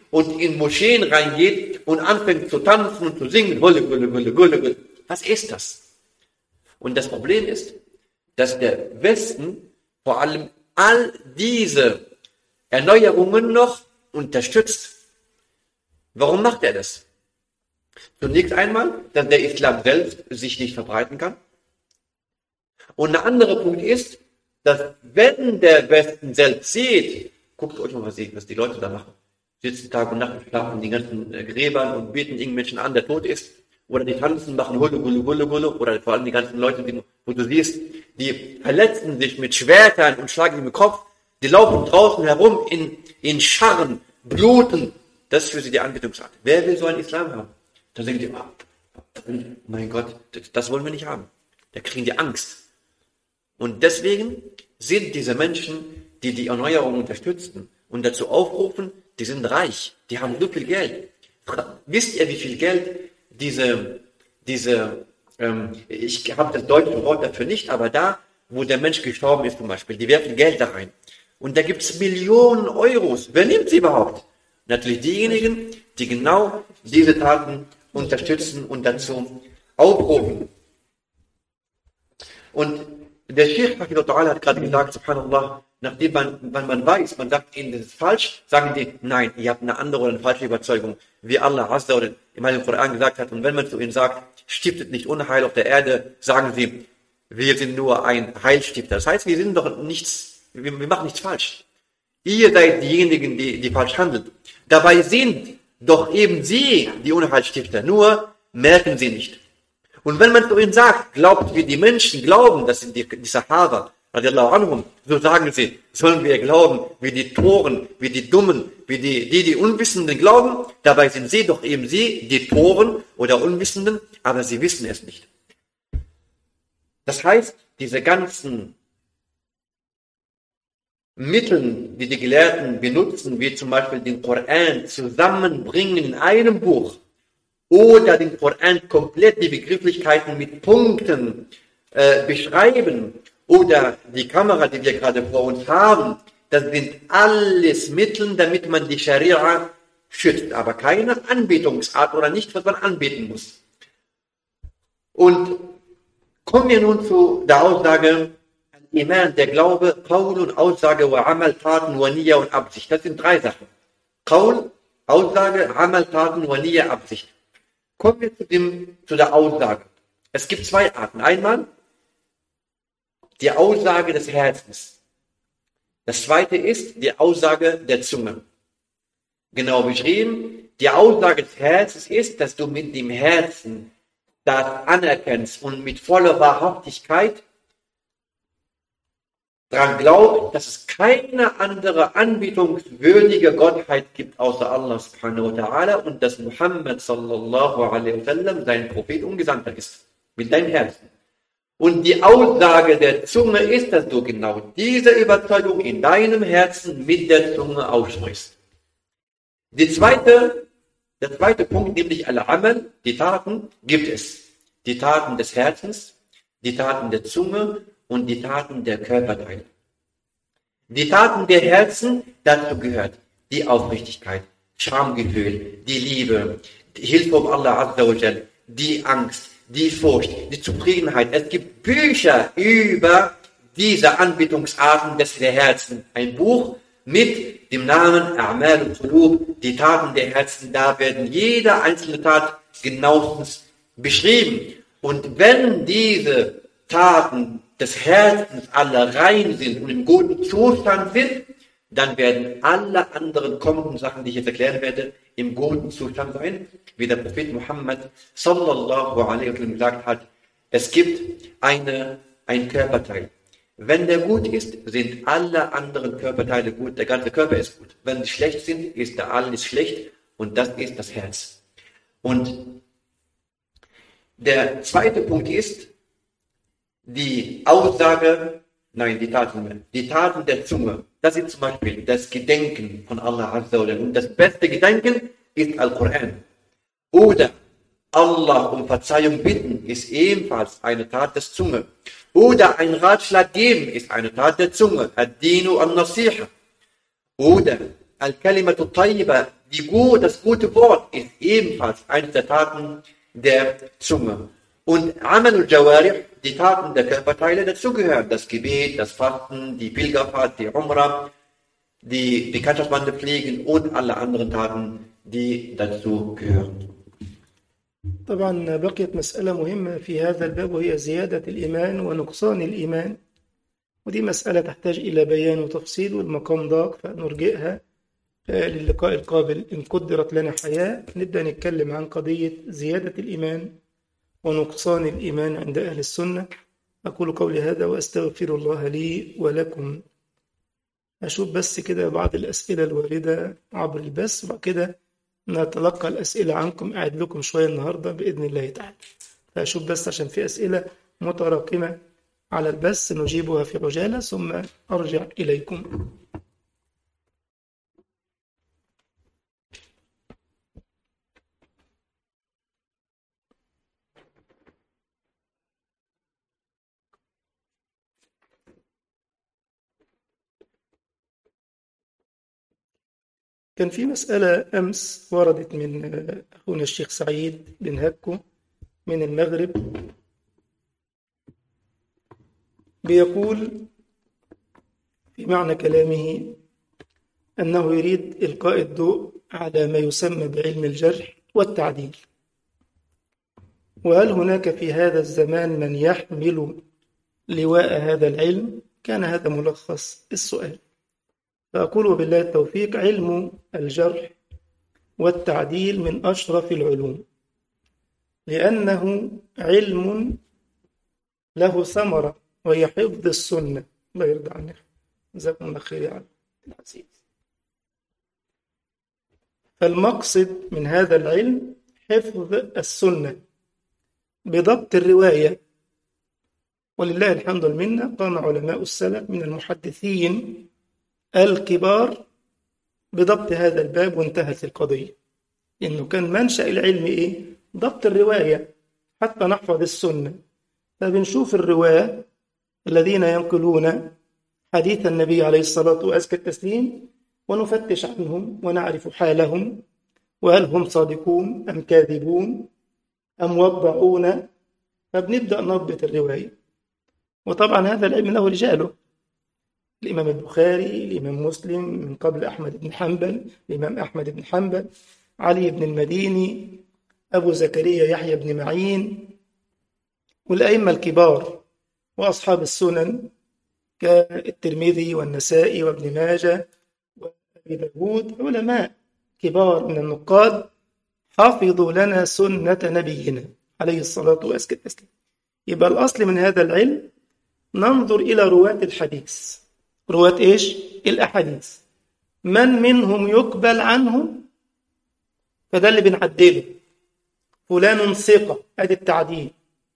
und in Moscheen reingeht und anfängt zu tanzen und zu singen, Gulle, Gulle, Gulle, Gulle, Gulle. Was ist das? Und das Problem ist, dass der Westen vor allem all diese Erneuerungen noch unterstützt. Warum macht er das? Zunächst einmal, dass der Islam selbst sich nicht verbreiten kann. Und ein anderer Punkt ist, dass wenn der Westen selbst sieht, guckt euch mal, was die, was die Leute da machen. Sitzen Tag und Nacht und schlafen in den ganzen äh, Gräbern und beten irgendwelchen an, der tot ist. Oder die tanzen, machen Hulle, Gulle, Gulle, Gulle. Oder vor allem die ganzen Leute, die, wo du siehst, die verletzen sich mit Schwertern und schlagen im Kopf. Die laufen draußen herum in, in Scharren, bluten. Das ist für sie die Anbetungsart. Wer will so einen Islam haben? Dann denken die, oh, mein Gott, das wollen wir nicht haben. Da kriegen die Angst. Und deswegen sind diese Menschen, die die Erneuerung unterstützen und dazu aufrufen, die sind reich, die haben so viel Geld. Wisst ihr, wie viel Geld diese, diese ähm, ich habe das deutsche Wort dafür nicht, aber da, wo der Mensch gestorben ist zum Beispiel, die werfen Geld da rein. Und da gibt es Millionen Euros. Wer nimmt sie überhaupt? Natürlich diejenigen, die genau diese Taten unterstützen und dazu aufrufen. Und der Sheikh hat gerade gesagt, subhanallah, nachdem man, wenn man weiß, man sagt ihnen, das ist falsch, sagen die, nein, ihr habt eine andere oder eine falsche Überzeugung, wie Allah Azza oder im Heiligen Koran gesagt hat. Und wenn man zu ihnen sagt, stiftet nicht Unheil auf der Erde, sagen sie, wir sind nur ein Heilstifter. Das heißt, wir sind doch nichts, wir, wir machen nichts falsch. Ihr seid diejenigen, die, die falsch handeln. Dabei sind doch eben sie die Unheilstifter, nur merken sie nicht. Und wenn man zu ihnen sagt, glaubt, wie die Menschen glauben, das sind die, die Sahaba, anhum, so sagen sie, sollen wir glauben, wie die Toren, wie die Dummen, wie die, die, die Unwissenden glauben, dabei sind sie doch eben sie, die Toren oder Unwissenden, aber sie wissen es nicht. Das heißt, diese ganzen Mittel, die die Gelehrten benutzen, wie zum Beispiel den Koran zusammenbringen in einem Buch, oder den Koran komplett die Begrifflichkeiten mit Punkten äh, beschreiben oder die Kamera, die wir gerade vor uns haben, das sind alles Mittel, damit man die Scharia schützt, aber keine Anbetungsart oder nicht, was man anbeten muss. Und kommen wir nun zu der Aussage, Iman, der Glaube, Qaul und Aussage, wa Amal, Taten, wa Niyya und Absicht. Das sind drei Sachen. Qaul, Aussage, Amal, Taten, wa Niyya, Absicht. Kommen wir zu, dem, zu der Aussage. Es gibt zwei Arten. Einmal die Aussage des Herzens. Das zweite ist die Aussage der Zunge. Genau beschrieben, die Aussage des Herzens ist, dass du mit dem Herzen das anerkennst und mit voller Wahrhaftigkeit daran glaubt, dass es keine andere anbietungswürdige Gottheit gibt außer Allah subhanahu wa ta'ala und dass Muhammad sallallahu alaihi wasallam sein Prophet und Gesandter ist. Mit deinem Herzen. Und die Aussage der Zunge ist, dass du genau diese Überzeugung in deinem Herzen mit der Zunge aussprichst. Die zweite, der zweite Punkt, nämlich Al-Amal, die Taten, gibt es. Die Taten des Herzens, die Taten der Zunge und die Taten der Körperteile. Die Taten der Herzen, dazu gehört die Aufrichtigkeit, Schamgefühl, die Liebe, die Hilfe um Allah Azza wa Jal, die Angst, die Furcht, die Zufriedenheit. Es gibt Bücher über diese Anbetungsarten des der Herzen. Ein Buch mit dem Namen A'mal und Qulub, die Taten der Herzen. Da werden jede einzelne Tat genauestens beschrieben. Und wenn diese Taten des Herzens alle rein sind und im guten Zustand sind, dann werden alle anderen kommenden Sachen, die ich jetzt erklären werde, im guten Zustand sein, wie der Prophet Muhammad sallallahu alaihi wasallam gesagt hat, es gibt eine, ein Körperteil. Wenn der gut ist, sind alle anderen Körperteile gut, der ganze Körper ist gut. Wenn sie schlecht sind, ist der alles schlecht und das ist das Herz. Und der zweite Punkt ist, die Aussage, nein, die Taten, die Taten der Zunge. Das ist zum Beispiel das Gedenken von Allah Azza wa Und das beste Gedenken ist Al-Quran. Oder Allah um Verzeihung bitten ist ebenfalls eine Tat der Zunge. Oder ein Ratschlag geben ist eine Tat der Zunge. Ad-Dinu an-Nasiha. Oder Al-Kalimatu Tayyiba, die gut, das gute Wort ist ebenfalls eine der Taten der Zunge. Und Amal al-Jawarih, die Taten der Körperteile dazugehören. Das Gebet, das Fasten, die Pilgerfahrt, die Umrah, die Bekanntschaftsbande pflegen und alle anderen Taten, die dazu gehören. طبعا بقيت مسألة مهمة في هذا الباب وهي زيادة الإيمان ونقصان الإيمان ودي مسألة تحتاج إلى بيان وتفصيل والمقام ضاق فنرجئها آه، للقاء القابل إن قدرت لنا حياة نبدأ نتكلم عن قضية زيادة الإيمان ونقصان الإيمان عند أهل السنة أقول قولي هذا وأستغفر الله لي ولكم أشوف بس كده بعض الأسئلة الواردة عبر البث وبعد كده نتلقى الأسئلة عنكم قاعد لكم شوية النهاردة بإذن الله تعالى فأشوف بس عشان في أسئلة متراكمة على البث نجيبها في عجالة ثم أرجع إليكم كان في مسألة أمس وردت من أخونا الشيخ سعيد بن هكو من المغرب بيقول في معنى كلامه أنه يريد إلقاء الضوء على ما يسمى بعلم الجرح والتعديل وهل هناك في هذا الزمان من يحمل لواء هذا العلم كان هذا ملخص السؤال فأقول وبالله التوفيق علم الجرح والتعديل من أشرف العلوم لأنه علم له ثمرة وهي حفظ السنة الله يرضى عنك جزاكم الله خير يا عبد العزيز فالمقصد من هذا العلم حفظ السنة بضبط الرواية ولله الحمد والمنة قام علماء السلف من المحدثين الكبار بضبط هذا الباب وانتهت القضية لأنه كان منشأ العلم إيه؟ ضبط الرواية حتى نحفظ السنة فبنشوف الرواة الذين ينقلون حديث النبي عليه الصلاة وأزكى التسليم ونفتش عنهم ونعرف حالهم وهل هم صادقون أم كاذبون أم وضعون فبنبدأ نضبط الرواية وطبعا هذا العلم له رجاله الإمام البخاري الإمام مسلم من قبل أحمد بن حنبل الإمام أحمد بن حنبل علي بن المديني أبو زكريا يحيى بن معين والأئمة الكبار وأصحاب السنن كالترمذي والنسائي وابن ماجه وأبي داود علماء كبار من النقاد حافظوا لنا سنة نبينا عليه الصلاة والسلام يبقى الأصل من هذا العلم ننظر إلى رواة الحديث رواة إيش؟ الأحاديث من منهم يقبل عنه فده اللي بنعدله فلان ثقة أدي التعديل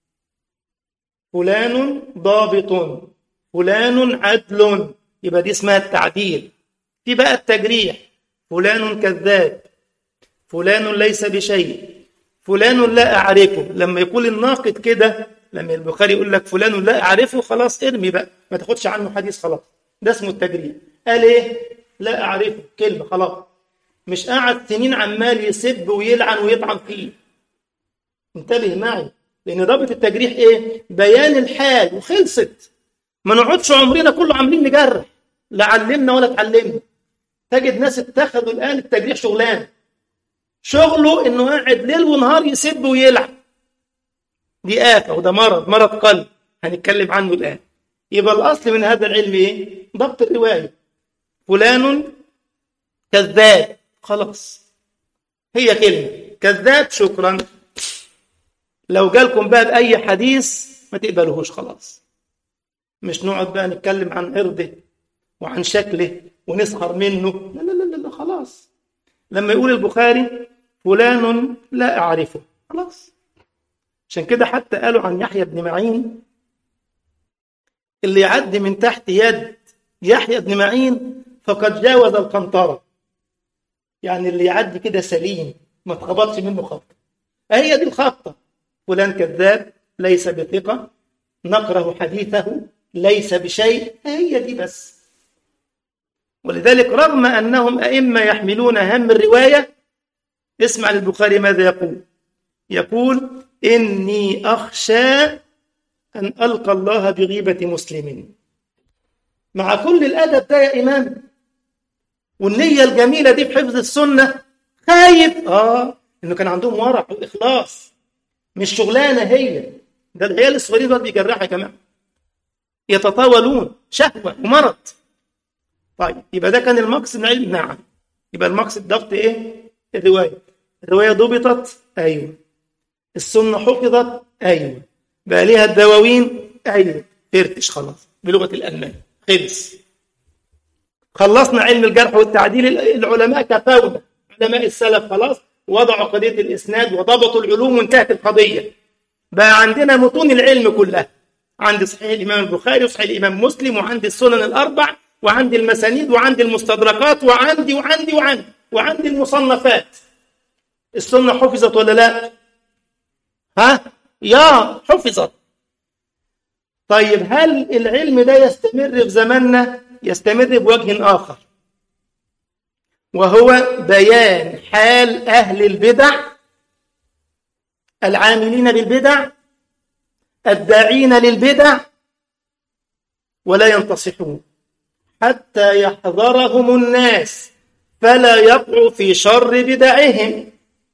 فلان ضابط فلان عدل يبقى دي اسمها التعديل في بقى التجريح فلان كذاب فلان ليس بشيء فلان لا أعرفه لما يقول الناقد كده لما البخاري يقول لك فلان لا أعرفه خلاص ارمي بقى ما تاخدش عنه حديث خلاص ده اسمه التجريح قال ايه لا أعرفه كلمة خلاص مش قاعد سنين عمال يسب ويلعن ويطعن فيه انتبه معي لأن ضابط التجريح إيه؟ بيان الحال وخلصت ما نقعدش عمرنا كله عاملين نجرح لا علمنا ولا اتعلمنا تجد ناس اتخذوا الآن التجريح شغلانه شغله إنه قاعد ليل ونهار يسب ويلعن دي آفة وده مرض مرض قلب هنتكلم عنه الآن يبقى الأصل من هذا العلم إيه؟ ضبط الرواية فلان كذاب خلاص هي كلمة كذاب شكرا لو جالكم بقى بأي حديث ما تقبلوهوش خلاص مش نقعد بقى نتكلم عن عرضه وعن شكله ونسخر منه لا لا لا لا خلاص لما يقول البخاري فلان لا أعرفه خلاص عشان كده حتى قالوا عن يحيى بن معين اللي يعدي من تحت يد يحيى بن معين فقد جاوز القنطرة يعني اللي يعدي كده سليم ما اتخبطش منه خط هي دي الخطة فلان كذاب ليس بثقة نكره حديثه ليس بشيء هي دي بس ولذلك رغم أنهم أئمة يحملون هم الرواية اسمع للبخاري ماذا يقول يقول إني أخشى أن ألقى الله بغيبة مسلم مع كل الأدب ده يا إمام والنية الجميلة دي في حفظ السنة خايف آه إنه كان عندهم ورع وإخلاص مش شغلانة هي ده العيال الصغيرين دول بيجرحوا يا جماعة يتطاولون شهوة ومرض طيب يبقى ده كان المقصد من العلم نعم يبقى المقصد ضبط ايه الرواية الرواية ضبطت ايوه السنة حفظت ايوه بقى ليها الدواوين ايوه فرتش خلاص بلغة الألمان خلص خلصنا علم الجرح والتعديل العلماء كفاونا علماء السلف خلاص وضعوا قضية الإسناد وضبطوا العلوم وانتهت القضية بقى عندنا متون العلم كلها عندي صحيح الإمام البخاري وصحيح الإمام مسلم وعندي السنن الأربع وعندي المسانيد وعندي المستدركات وعندي وعندي وعندي وعندي المصنفات السنة حفظت ولا لا ها يا حفظت طيب هل العلم ده يستمر في زماننا يستمر بوجه آخر وهو بيان حال أهل البدع العاملين بالبدع الداعين للبدع ولا ينتصحون حتى يحذرهم الناس فلا يقعوا في شر بدعهم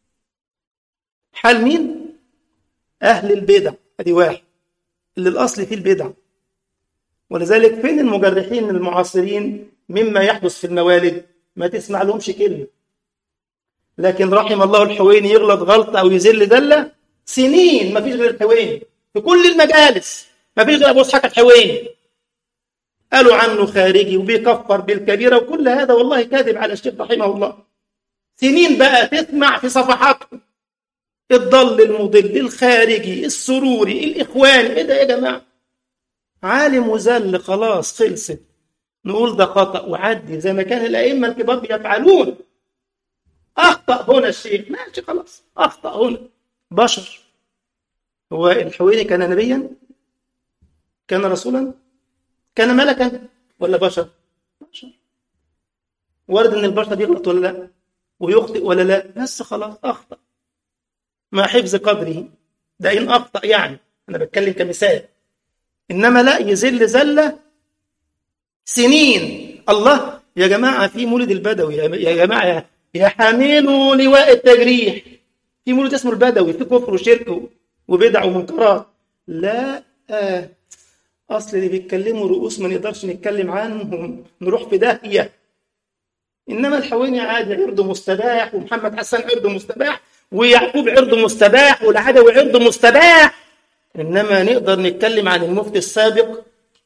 حال مين؟ أهل البدع ادي واحد اللي الأصل فيه البدع ولذلك فين المجرحين المعاصرين مما يحدث في الموالد ما تسمع لهمش كلمة لكن رحم الله الحويني يغلط غلطة أو يزل دلة سنين ما فيش غير الحويني في كل المجالس ما فيش غير أبو إسحاق الحويني قالوا عنه خارجي وبيكفر بالكبيرة وكل هذا والله كاذب على الشيخ رحمه الله سنين بقى تسمع في صفحاتهم الضل المضل الخارجي السروري الإخواني إيه ده يا جماعة عالم وزل خلاص خلصت نقول ده خطأ وعدي زي ما كان الأئمة الكبار بيفعلون أخطأ هنا الشيخ ماشي خلاص أخطأ هنا بشر هو الحويني كان نبيا كان رسولا كان ملكا ولا بشر بشر وارد ان البشر يغلط ولا لا ويخطئ ولا لا بس خلاص اخطا مع حفظ قدره ده ان اخطا يعني انا بتكلم كمثال انما لا يزل زله سنين الله يا جماعه في مولد البدوي يا جماعه يا حاملوا لواء التجريح في مولد اسمه البدوي في كفر وشرك وبدع ومنكرات لا آه. اصل اللي بيتكلموا رؤوس ما نقدرش نتكلم عنهم نروح في داهيه انما الحويني عادي عرضه مستباح ومحمد حسان عرضه مستباح ويعقوب عرضه مستباح والعدوي عرضه مستباح انما نقدر نتكلم عن المفتي السابق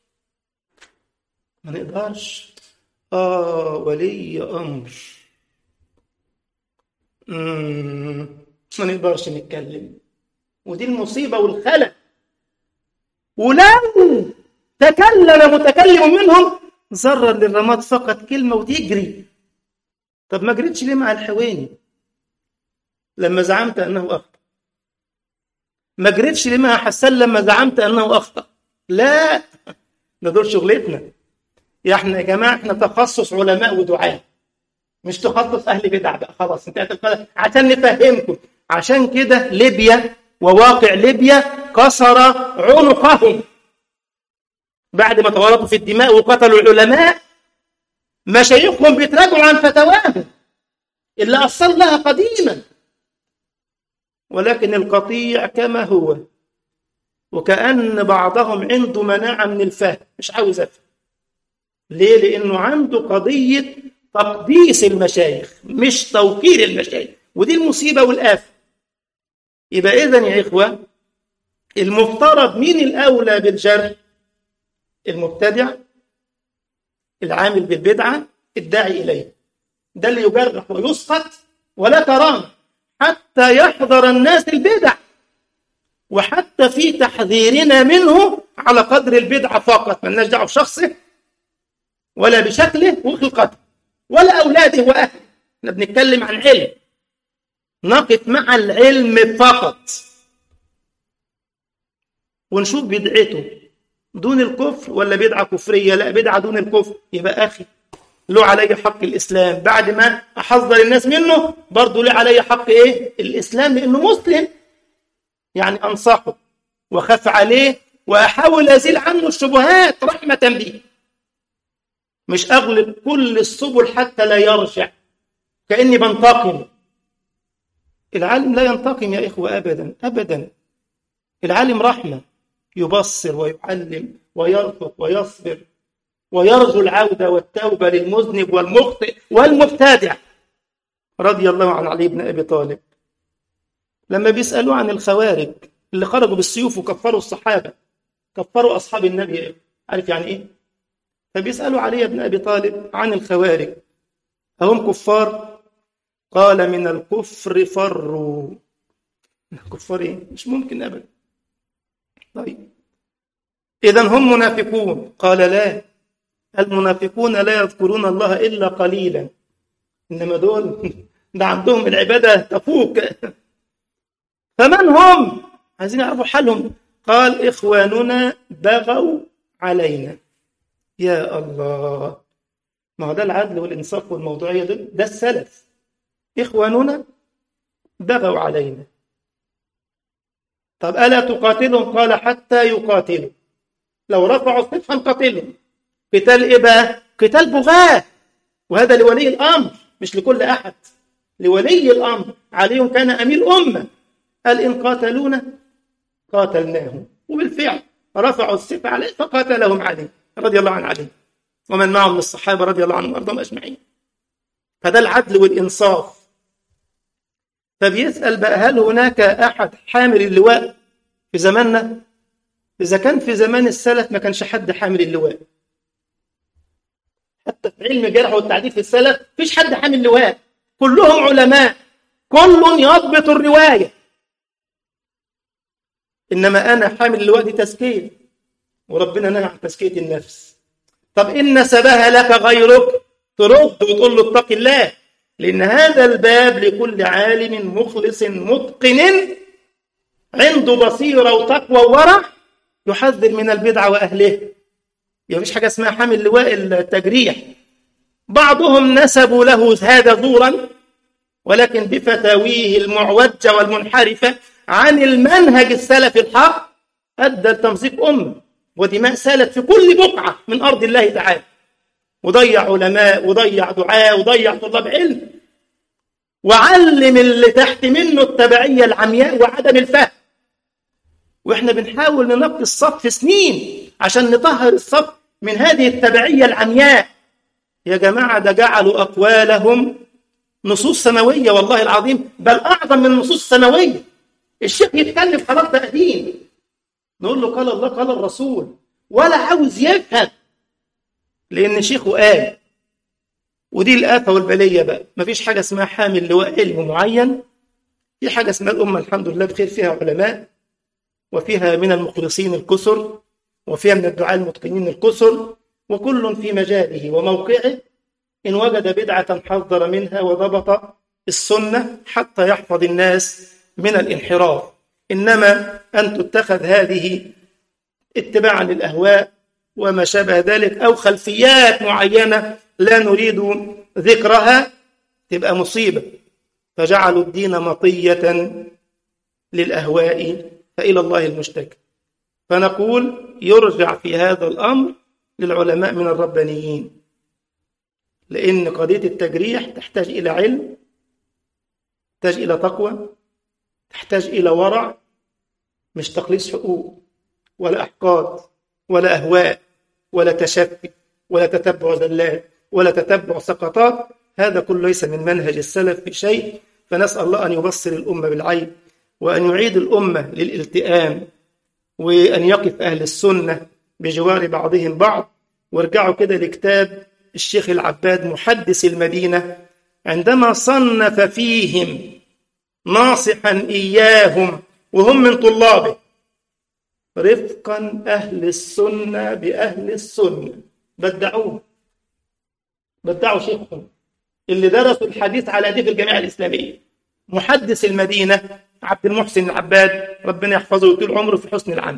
ما نقدرش اه ولي امر مم. ما نقدرش نتكلم ودي المصيبه والخلل ولو تكلم متكلم منهم ذرا للرماد فقط كلمة وتجري طب ما جريتش ليه مع الحويني لما زعمت أنه أخطأ ما جريتش ليه مع حسان لما زعمت أنه أخطأ لا ده دول شغلتنا يا احنا يا جماعة احنا تخصص علماء ودعاة مش تخصص أهل بدع بقى خلاص انتهت عشان نفهمكم عشان كده ليبيا وواقع ليبيا كسر عنقهم بعد ما تورطوا في الدماء وقتلوا العلماء مشايخهم بيتراجعوا عن فتواهم اللي أصلها قديما ولكن القطيع كما هو وكأن بعضهم عنده مناعة من الفهم مش عاوز أفهم ليه؟ لأنه عنده قضية تقديس المشايخ مش توقير المشايخ ودي المصيبة والآفة يبقى إذا يا إخوة المفترض مين الأولى بالجرح المبتدع العامل بالبدعة الداعي إليه ده اللي يجرح ويسقط ولا كرامة حتى يحذر الناس البدع وحتى في تحذيرنا منه على قدر البدعة فقط ملناش دعوة بشخصه ولا بشكله وخلقته ولا أولاده وأهله احنا بنتكلم عن علم نقف مع العلم فقط ونشوف بدعته دون الكفر ولا بدعة كفرية لا بدعة دون الكفر يبقى أخي له علي حق الإسلام بعد ما أحذر الناس منه برضه له علي حق إيه الإسلام لأنه مسلم يعني أنصحه وخاف عليه وأحاول أزيل عنه الشبهات رحمة به مش أغلب كل السبل حتى لا يرجع كأني بنتقم العالم لا ينتقم يا إخوة أبدا أبدا العالم رحمة يبصر ويعلم ويرفق ويصبر ويرجو العودة والتوبة للمذنب والمخطئ والمبتدع رضي الله عن علي بن أبي طالب لما بيسألوا عن الخوارج اللي خرجوا بالسيوف وكفروا الصحابة كفروا أصحاب النبي عارف يعني إيه؟ فبيسألوا علي بن أبي طالب عن الخوارج أهم كفار؟ قال من الكفر فروا الكفار إيه؟ مش ممكن أبدا طيب إذا هم منافقون قال لا المنافقون لا يذكرون الله إلا قليلا إنما دول ده عندهم العبادة تفوق فمن هم عايزين يعرفوا حالهم قال إخواننا بغوا علينا يا الله ما هو ده العدل والإنصاف والموضوعية ده, ده السلف إخواننا بغوا علينا طب ألا تقاتلهم قال حتى يقاتلوا لو رفعوا السيف هنقاتلهم قتال إيه بقى قتال بغاة وهذا لولي الأمر مش لكل أحد لولي الأمر عليهم كان أمير أمة قال إن قاتلونا قاتلناهم وبالفعل رفعوا السيف عليه فقاتلهم علي رضي الله عن علي ومن معه من الصحابة رضي الله عنهم وأرضهم أجمعين فده العدل والإنصاف فبيسأل بقى هل هناك أحد حامل اللواء في زماننا إذا كان في زمان السلف ما كانش حد حامل اللواء حتى في علم الجرح والتعديل في السلف فيش حد حامل لواء كلهم علماء كل يضبط الرواية إنما أنا حامل اللواء دي تزكية وربنا نهى عن تزكية النفس طب إن نسبها لك غيرك ترد وتقول له اتق الله لأن هذا الباب لكل عالم مخلص متقن عنده بصيرة وتقوى وورع يحذر من البدع وأهله يعني مفيش حاجة اسمها حامل لواء التجريح بعضهم نسبوا له هذا زورا ولكن بفتاويه المعوجة والمنحرفة عن المنهج السلفي الحق أدى لتمزيق أمة ودماء سالت في كل بقعة من أرض الله تعالى وضيع علماء وضيع دعاء وضيع طلاب علم وعلم اللي تحت منه التبعية العمياء وعدم الفهم واحنا بنحاول ننقي الصف في سنين عشان نطهر الصف من هذه التبعية العمياء يا جماعة ده جعلوا أقوالهم نصوص سماوية والله العظيم بل أعظم من النصوص السماوية الشيخ يتكلم خلاص ده قديم نقول له قال الله قال الرسول ولا عاوز يفهم لأن شيخه قال ودي الآفة والبلية بقى مفيش حاجة اسمها حامل لواء علم معين في حاجة اسمها الأمة الحمد لله بخير فيها علماء وفيها من المخلصين الكسر وفيها من الدعاء المتقنين الكسر وكل في مجاله وموقعه إن وجد بدعة حذر منها وضبط السنة حتى يحفظ الناس من الانحراف إنما أن تتخذ هذه اتباعا للأهواء وما شابه ذلك أو خلفيات معينة لا نريد ذكرها تبقى مصيبة فجعلوا الدين مطية للأهواء فإلى الله المشتكى فنقول يرجع في هذا الأمر للعلماء من الربانيين لأن قضية التجريح تحتاج إلى علم تحتاج إلى تقوى تحتاج إلى ورع مش تقليص حقوق ولا أحقاد ولا أهواء ولا تشفي ولا تتبع زلات ولا تتبع سقطات هذا كله ليس من منهج السلف في شيء فنسأل الله أن يبصر الأمة بالعيب وأن يعيد الأمة للالتئام وأن يقف أهل السنة بجوار بعضهم بعض وارجعوا كده لكتاب الشيخ العباد محدث المدينة عندما صنف فيهم ناصحا إياهم وهم من طلابه رفقا أهل السنة بأهل السنة بدعوه بدعوا شيخهم اللي درسوا الحديث على أديب الجامعة الإسلامية محدث المدينة عبد المحسن العباد ربنا يحفظه ويطول عمره في حسن العمل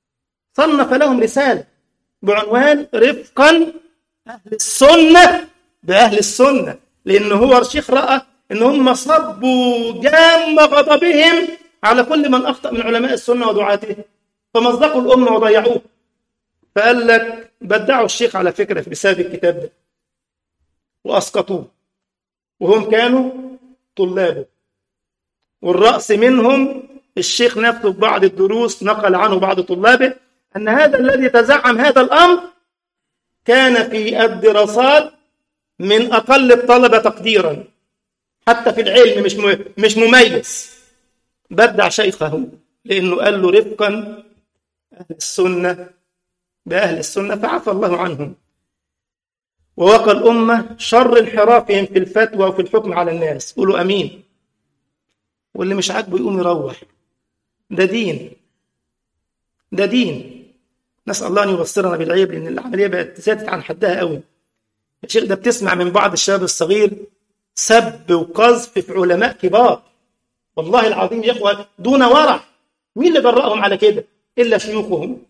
صنف لهم رسالة بعنوان رفقا أهل السنة بأهل السنة لأن هو الشيخ رأى إن هم صبوا جام غضبهم على كل من أخطأ من علماء السنة ودعاتهم فمصدقوا الأمة وضيعوه فقال لك بدعوا الشيخ على فكرة بسبب الكتاب ده وأسقطوه وهم كانوا طلابه والرأس منهم الشيخ نفسه في بعض الدروس نقل عنه بعض طلابه أن هذا الذي تزعم هذا الأمر كان في الدراسات من أقل الطلبة تقديرا حتى في العلم مش مش مميز بدع شيخه لأنه قال له رفقا أهل السنة بأهل السنة فعفى الله عنهم ووقى الأمة شر انحرافهم في الفتوى وفي الحكم على الناس قولوا أمين واللي مش عاجبه يقوم يروح ده دين ده دين نسأل الله أن يبصرنا بالعيب لأن العملية بقت زادت عن حدها قوي يا شيخ ده بتسمع من بعض الشباب الصغير سب وقذف في علماء كبار والله العظيم يا إخوة دون ورع مين اللي جرأهم على كده إلا شيوخهم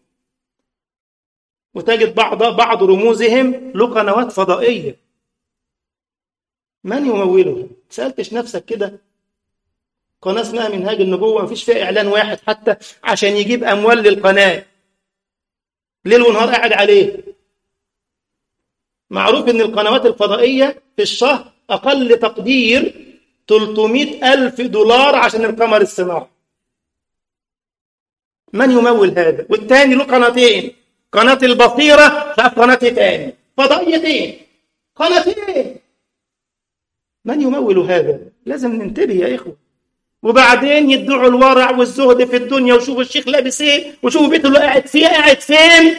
وتجد بعض بعض رموزهم له قنوات فضائية من يمولها سألتش نفسك كده قناة اسمها منهاج النبوة مفيش فيها إعلان واحد حتى عشان يجيب أموال للقناة ليل ونهار قاعد عليه معروف إن القنوات الفضائية في الشهر أقل تقدير 300 ألف دولار عشان القمر الصناعي من يمول هذا والتاني له قناتين قناة البصيرة مش عارف قناة تاني فضائيتين قناتين من يمول هذا لازم ننتبه يا إخوة وبعدين يدعوا الورع والزهد في الدنيا وشوفوا الشيخ لابس ايه وشوفوا بيته اللي قاعد فيه قاعد فين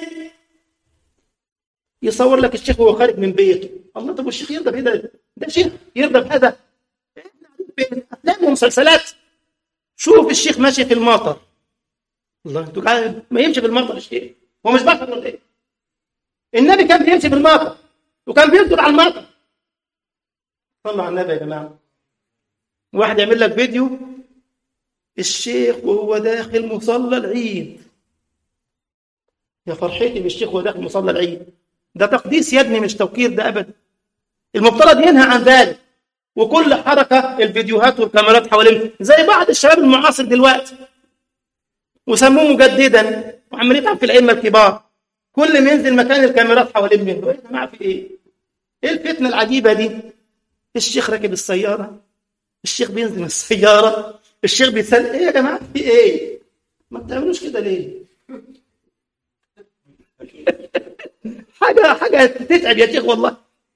يصور لك الشيخ وهو خارج من بيته الله طب والشيخ يرضى بهذا ده شيخ يرضى بهذا افلام ومسلسلات شوف الشيخ ماشي في المطر الله انتوا ما يمشي في المطر الشيخ هو مش بشر ولا ايه النبي كان بيمشي في المطر وكان بينزل على المطر صلوا على النبي يا جماعه واحد يعمل لك فيديو الشيخ وهو داخل مصلى العيد يا فرحتي بالشيخ وهو داخل مصلى العيد ده تقديس يا ابني مش توقير ده ابدا المفترض ينهى عن ذلك وكل حركه الفيديوهات والكاميرات حوالين زي بعض الشباب المعاصر دلوقتي وسموه مجددا وعمال يتعب في الائمه الكبار كل ما ينزل مكان الكاميرات حوالين منه يا جماعه في ايه؟ ايه الفتنه العجيبه دي؟ الشيخ راكب السياره الشيخ بينزل من السياره الشيخ بيسال ايه يا جماعه في ايه؟ ما بتعملوش كده ليه؟ حاجه حاجه تتعب يا شيخ والله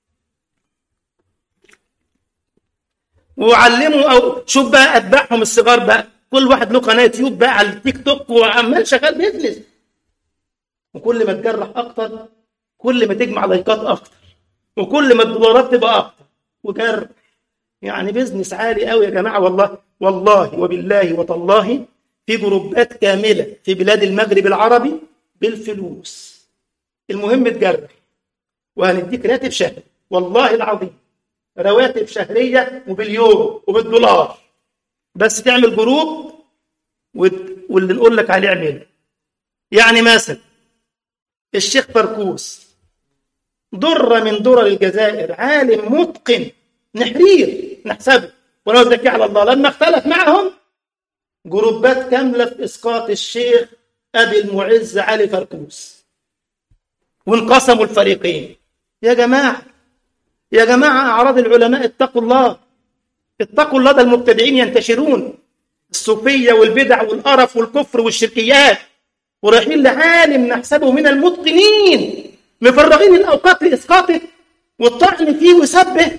وعلموا او شوف بقى اتباعهم الصغار بقى كل واحد له قناه يوتيوب بقى على التيك توك وعمال شغال بيزنس وكل ما تجرح اكتر كل ما تجمع لايكات اكتر وكل ما الدولارات تبقى اكتر وجرح يعني بيزنس عالي قوي يا جماعه والله والله وبالله وتالله في جروبات كامله في بلاد المغرب العربي بالفلوس المهم تجرح وهنديك راتب شهري والله العظيم رواتب شهريه وباليورو وبالدولار بس تعمل جروب واللي نقول لك عليه اعمله يعني مثلا الشيخ فركوس درة من درر الجزائر عالم متقن نحرير نحسبه ولا نزكي على الله لما اختلف معهم جروبات كاملة في إسقاط الشيخ أبي المعز علي فركوس وانقسموا الفريقين يا جماعة يا جماعة أعراض العلماء اتقوا الله اتقوا الله ده المبتدعين ينتشرون الصوفية والبدع والقرف والكفر والشركيات ورايحين لعالم نحسبه من المتقنين مفرغين الأوقات لإسقاطه والطعن فيه وسبه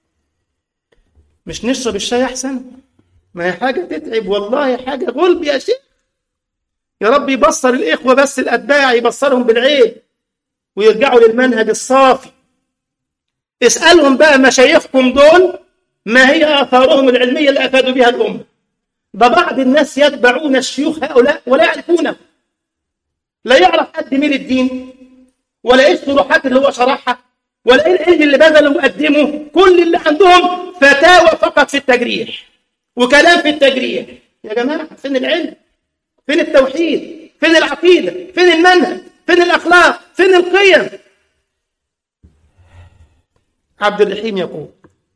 مش نشرب الشاي أحسن ما هي حاجة تتعب والله حاجة غلب يا شيخ يا رب يبصر الإخوة بس الأتباع يبصرهم بالعيب ويرجعوا للمنهج الصافي اسألهم بقى مشايخكم دول ما هي آثارهم العلمية اللي أفادوا بها الأمة ده بعض الناس يتبعون الشيوخ هؤلاء ولا يعرفونه لا يعرف قد مين الدين ولا ايه الشروحات اللي هو شرحها ولا ايه العلم اللي بذله وقدمه كل اللي عندهم فتاوى فقط في التجريح وكلام في التجريح يا جماعة فين العلم فين التوحيد فين العقيدة فين المنهج فين الأخلاق فين القيم عبد الرحيم يقول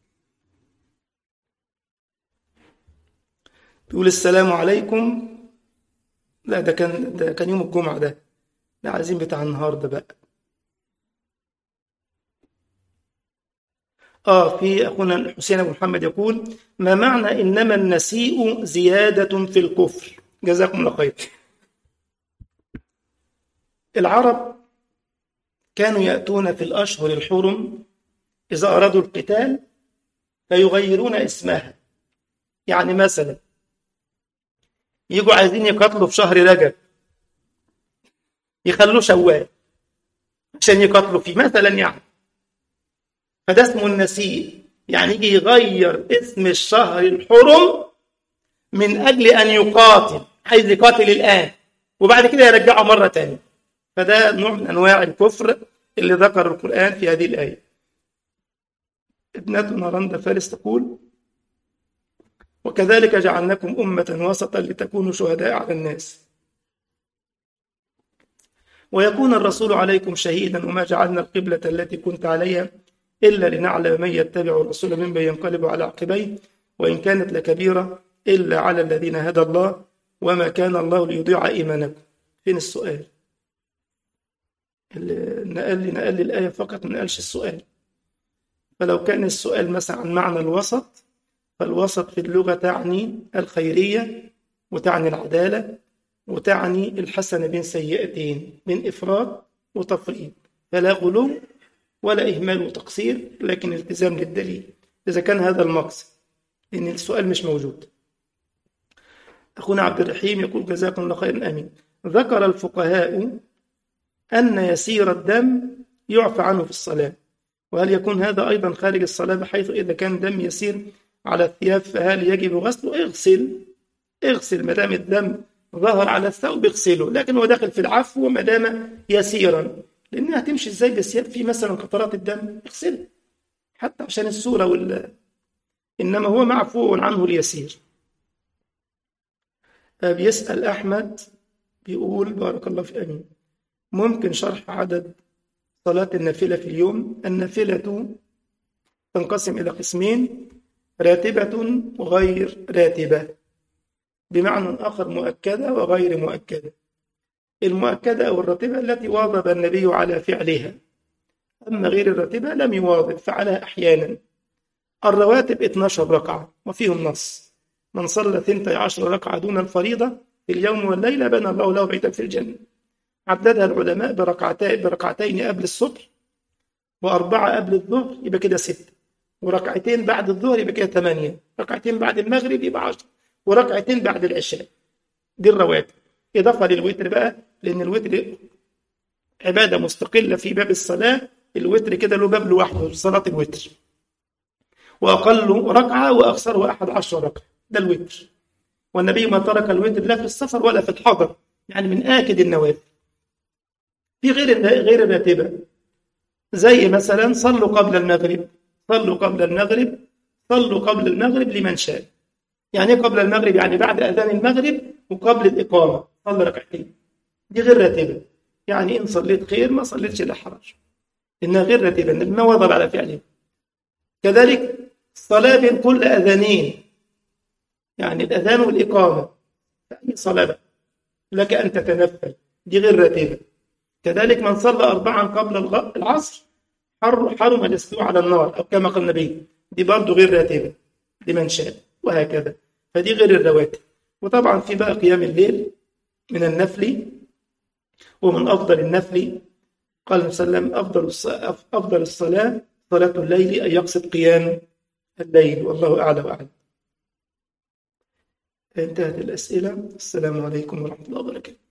يقول السلام عليكم لا ده كان ده كان يوم الجمعة ده لا عايزين بتاع النهارده بقى اه في اخونا حسين ابو محمد يقول ما معنى انما النسيء زيادة في الكفر جزاكم الله خير العرب كانوا يأتون في الأشهر الحرم إذا أرادوا القتال فيغيرون اسمها يعني مثلا يجوا عايزين يقاتلوا في شهر رجب يخلوه شوال عشان يقاتلوا فيه مثلا يعني فده اسمه النسيء يعني يجي يغير اسم الشهر الحرم من أجل أن يقاتل عايز يقاتل الآن وبعد كده يرجعه مرة تانية فده نوع من أنواع الكفر اللي ذكر القرآن في هذه الآية ابنتنا رندا فارس تقول وكذلك جعلناكم أمة وسطا لتكونوا شهداء على الناس ويكون الرسول عليكم شهيدا وما جعلنا القبلة التي كنت عليها إلا لنعلم من يتبع الرسول ممن ينقلب على عقبيه وإن كانت لكبيرة إلا على الذين هدى الله وما كان الله ليضيع إيمانكم فين السؤال اللي نقل لي نقل لي الآية فقط ما نقلش السؤال فلو كان السؤال مثلا عن معنى الوسط فالوسط في اللغة تعني الخيرية وتعني العدالة وتعني الحسنة بين سيئتين من إفراط وتفريط فلا غلو ولا إهمال وتقصير لكن التزام للدليل إذا كان هذا المقصد لأن السؤال مش موجود أخونا عبد الرحيم يقول جزاكم الله خيرا آمين ذكر الفقهاء أن يسير الدم يعفى عنه في الصلاة وهل يكون هذا أيضا خارج الصلاة بحيث إذا كان دم يسير على الثياب فهل يجب غسله اغسل اغسل ما دام الدم ظهر على الثوب اغسله لكن هو داخل في العفو ما دام يسيرا لأنها هتمشي ازاي بثياب في مثلا قطرات الدم اغسله حتى عشان الصورة وال إنما هو معفو عنه اليسير بيسأل أحمد بيقول بارك الله في أمين ممكن شرح عدد صلاة النافلة في اليوم النافلة تنقسم إلى قسمين راتبة وغير راتبة بمعنى آخر مؤكدة وغير مؤكدة المؤكدة أو الراتبة التي واظب النبي على فعلها أما غير الراتبة لم يواظب فعلها أحيانا الرواتب 12 ركعة وفيهم نص من صلى 12 ركعة دون الفريضة في اليوم والليلة بنى الله له بيتا في الجنة عددها العلماء بركعتين بركعتين قبل الصبح وأربعة قبل الظهر يبقى كده ستة وركعتين بعد الظهر يبقى كده ثمانية ركعتين بعد المغرب يبقى عشرة وركعتين بعد العشاء دي الرواتب إضافة للوتر بقى لأن الوتر عبادة مستقلة في باب الصلاة الوتر كده له باب لوحده صلاة الوتر وأقل ركعة وأكثره أحد عشر ركعة ده الوتر والنبي ما ترك الوتر لا في السفر ولا في الحضر يعني من آكد النوافل في غير غير الراتبة زي مثلا صلوا قبل المغرب صلوا قبل المغرب صلوا قبل المغرب لمن شاء يعني ايه قبل المغرب يعني بعد أذان المغرب وقبل الإقامة صلي ركعتين دي غير راتبة يعني إن صليت خير ما صليتش لا حرج إنها غير راتبة ما وضب على فعله كذلك الصلاة بين كل أذانين يعني الأذان والإقامة أي صلاة لك أن تتنفل دي غير راتبة كذلك من صلى أربعا قبل العصر حرم الاسلوع على النار أو كما قال النبي دي برضه غير راتبة لمن شاء وهكذا فدي غير الرواتب وطبعا في بقى قيام الليل من النفل ومن أفضل النفل قال صلى الله عليه وسلم أفضل أفضل الصلاة صلاة الليل أن يقصد قيام الليل والله أعلى وأعلم انتهت الأسئلة السلام عليكم ورحمة الله وبركاته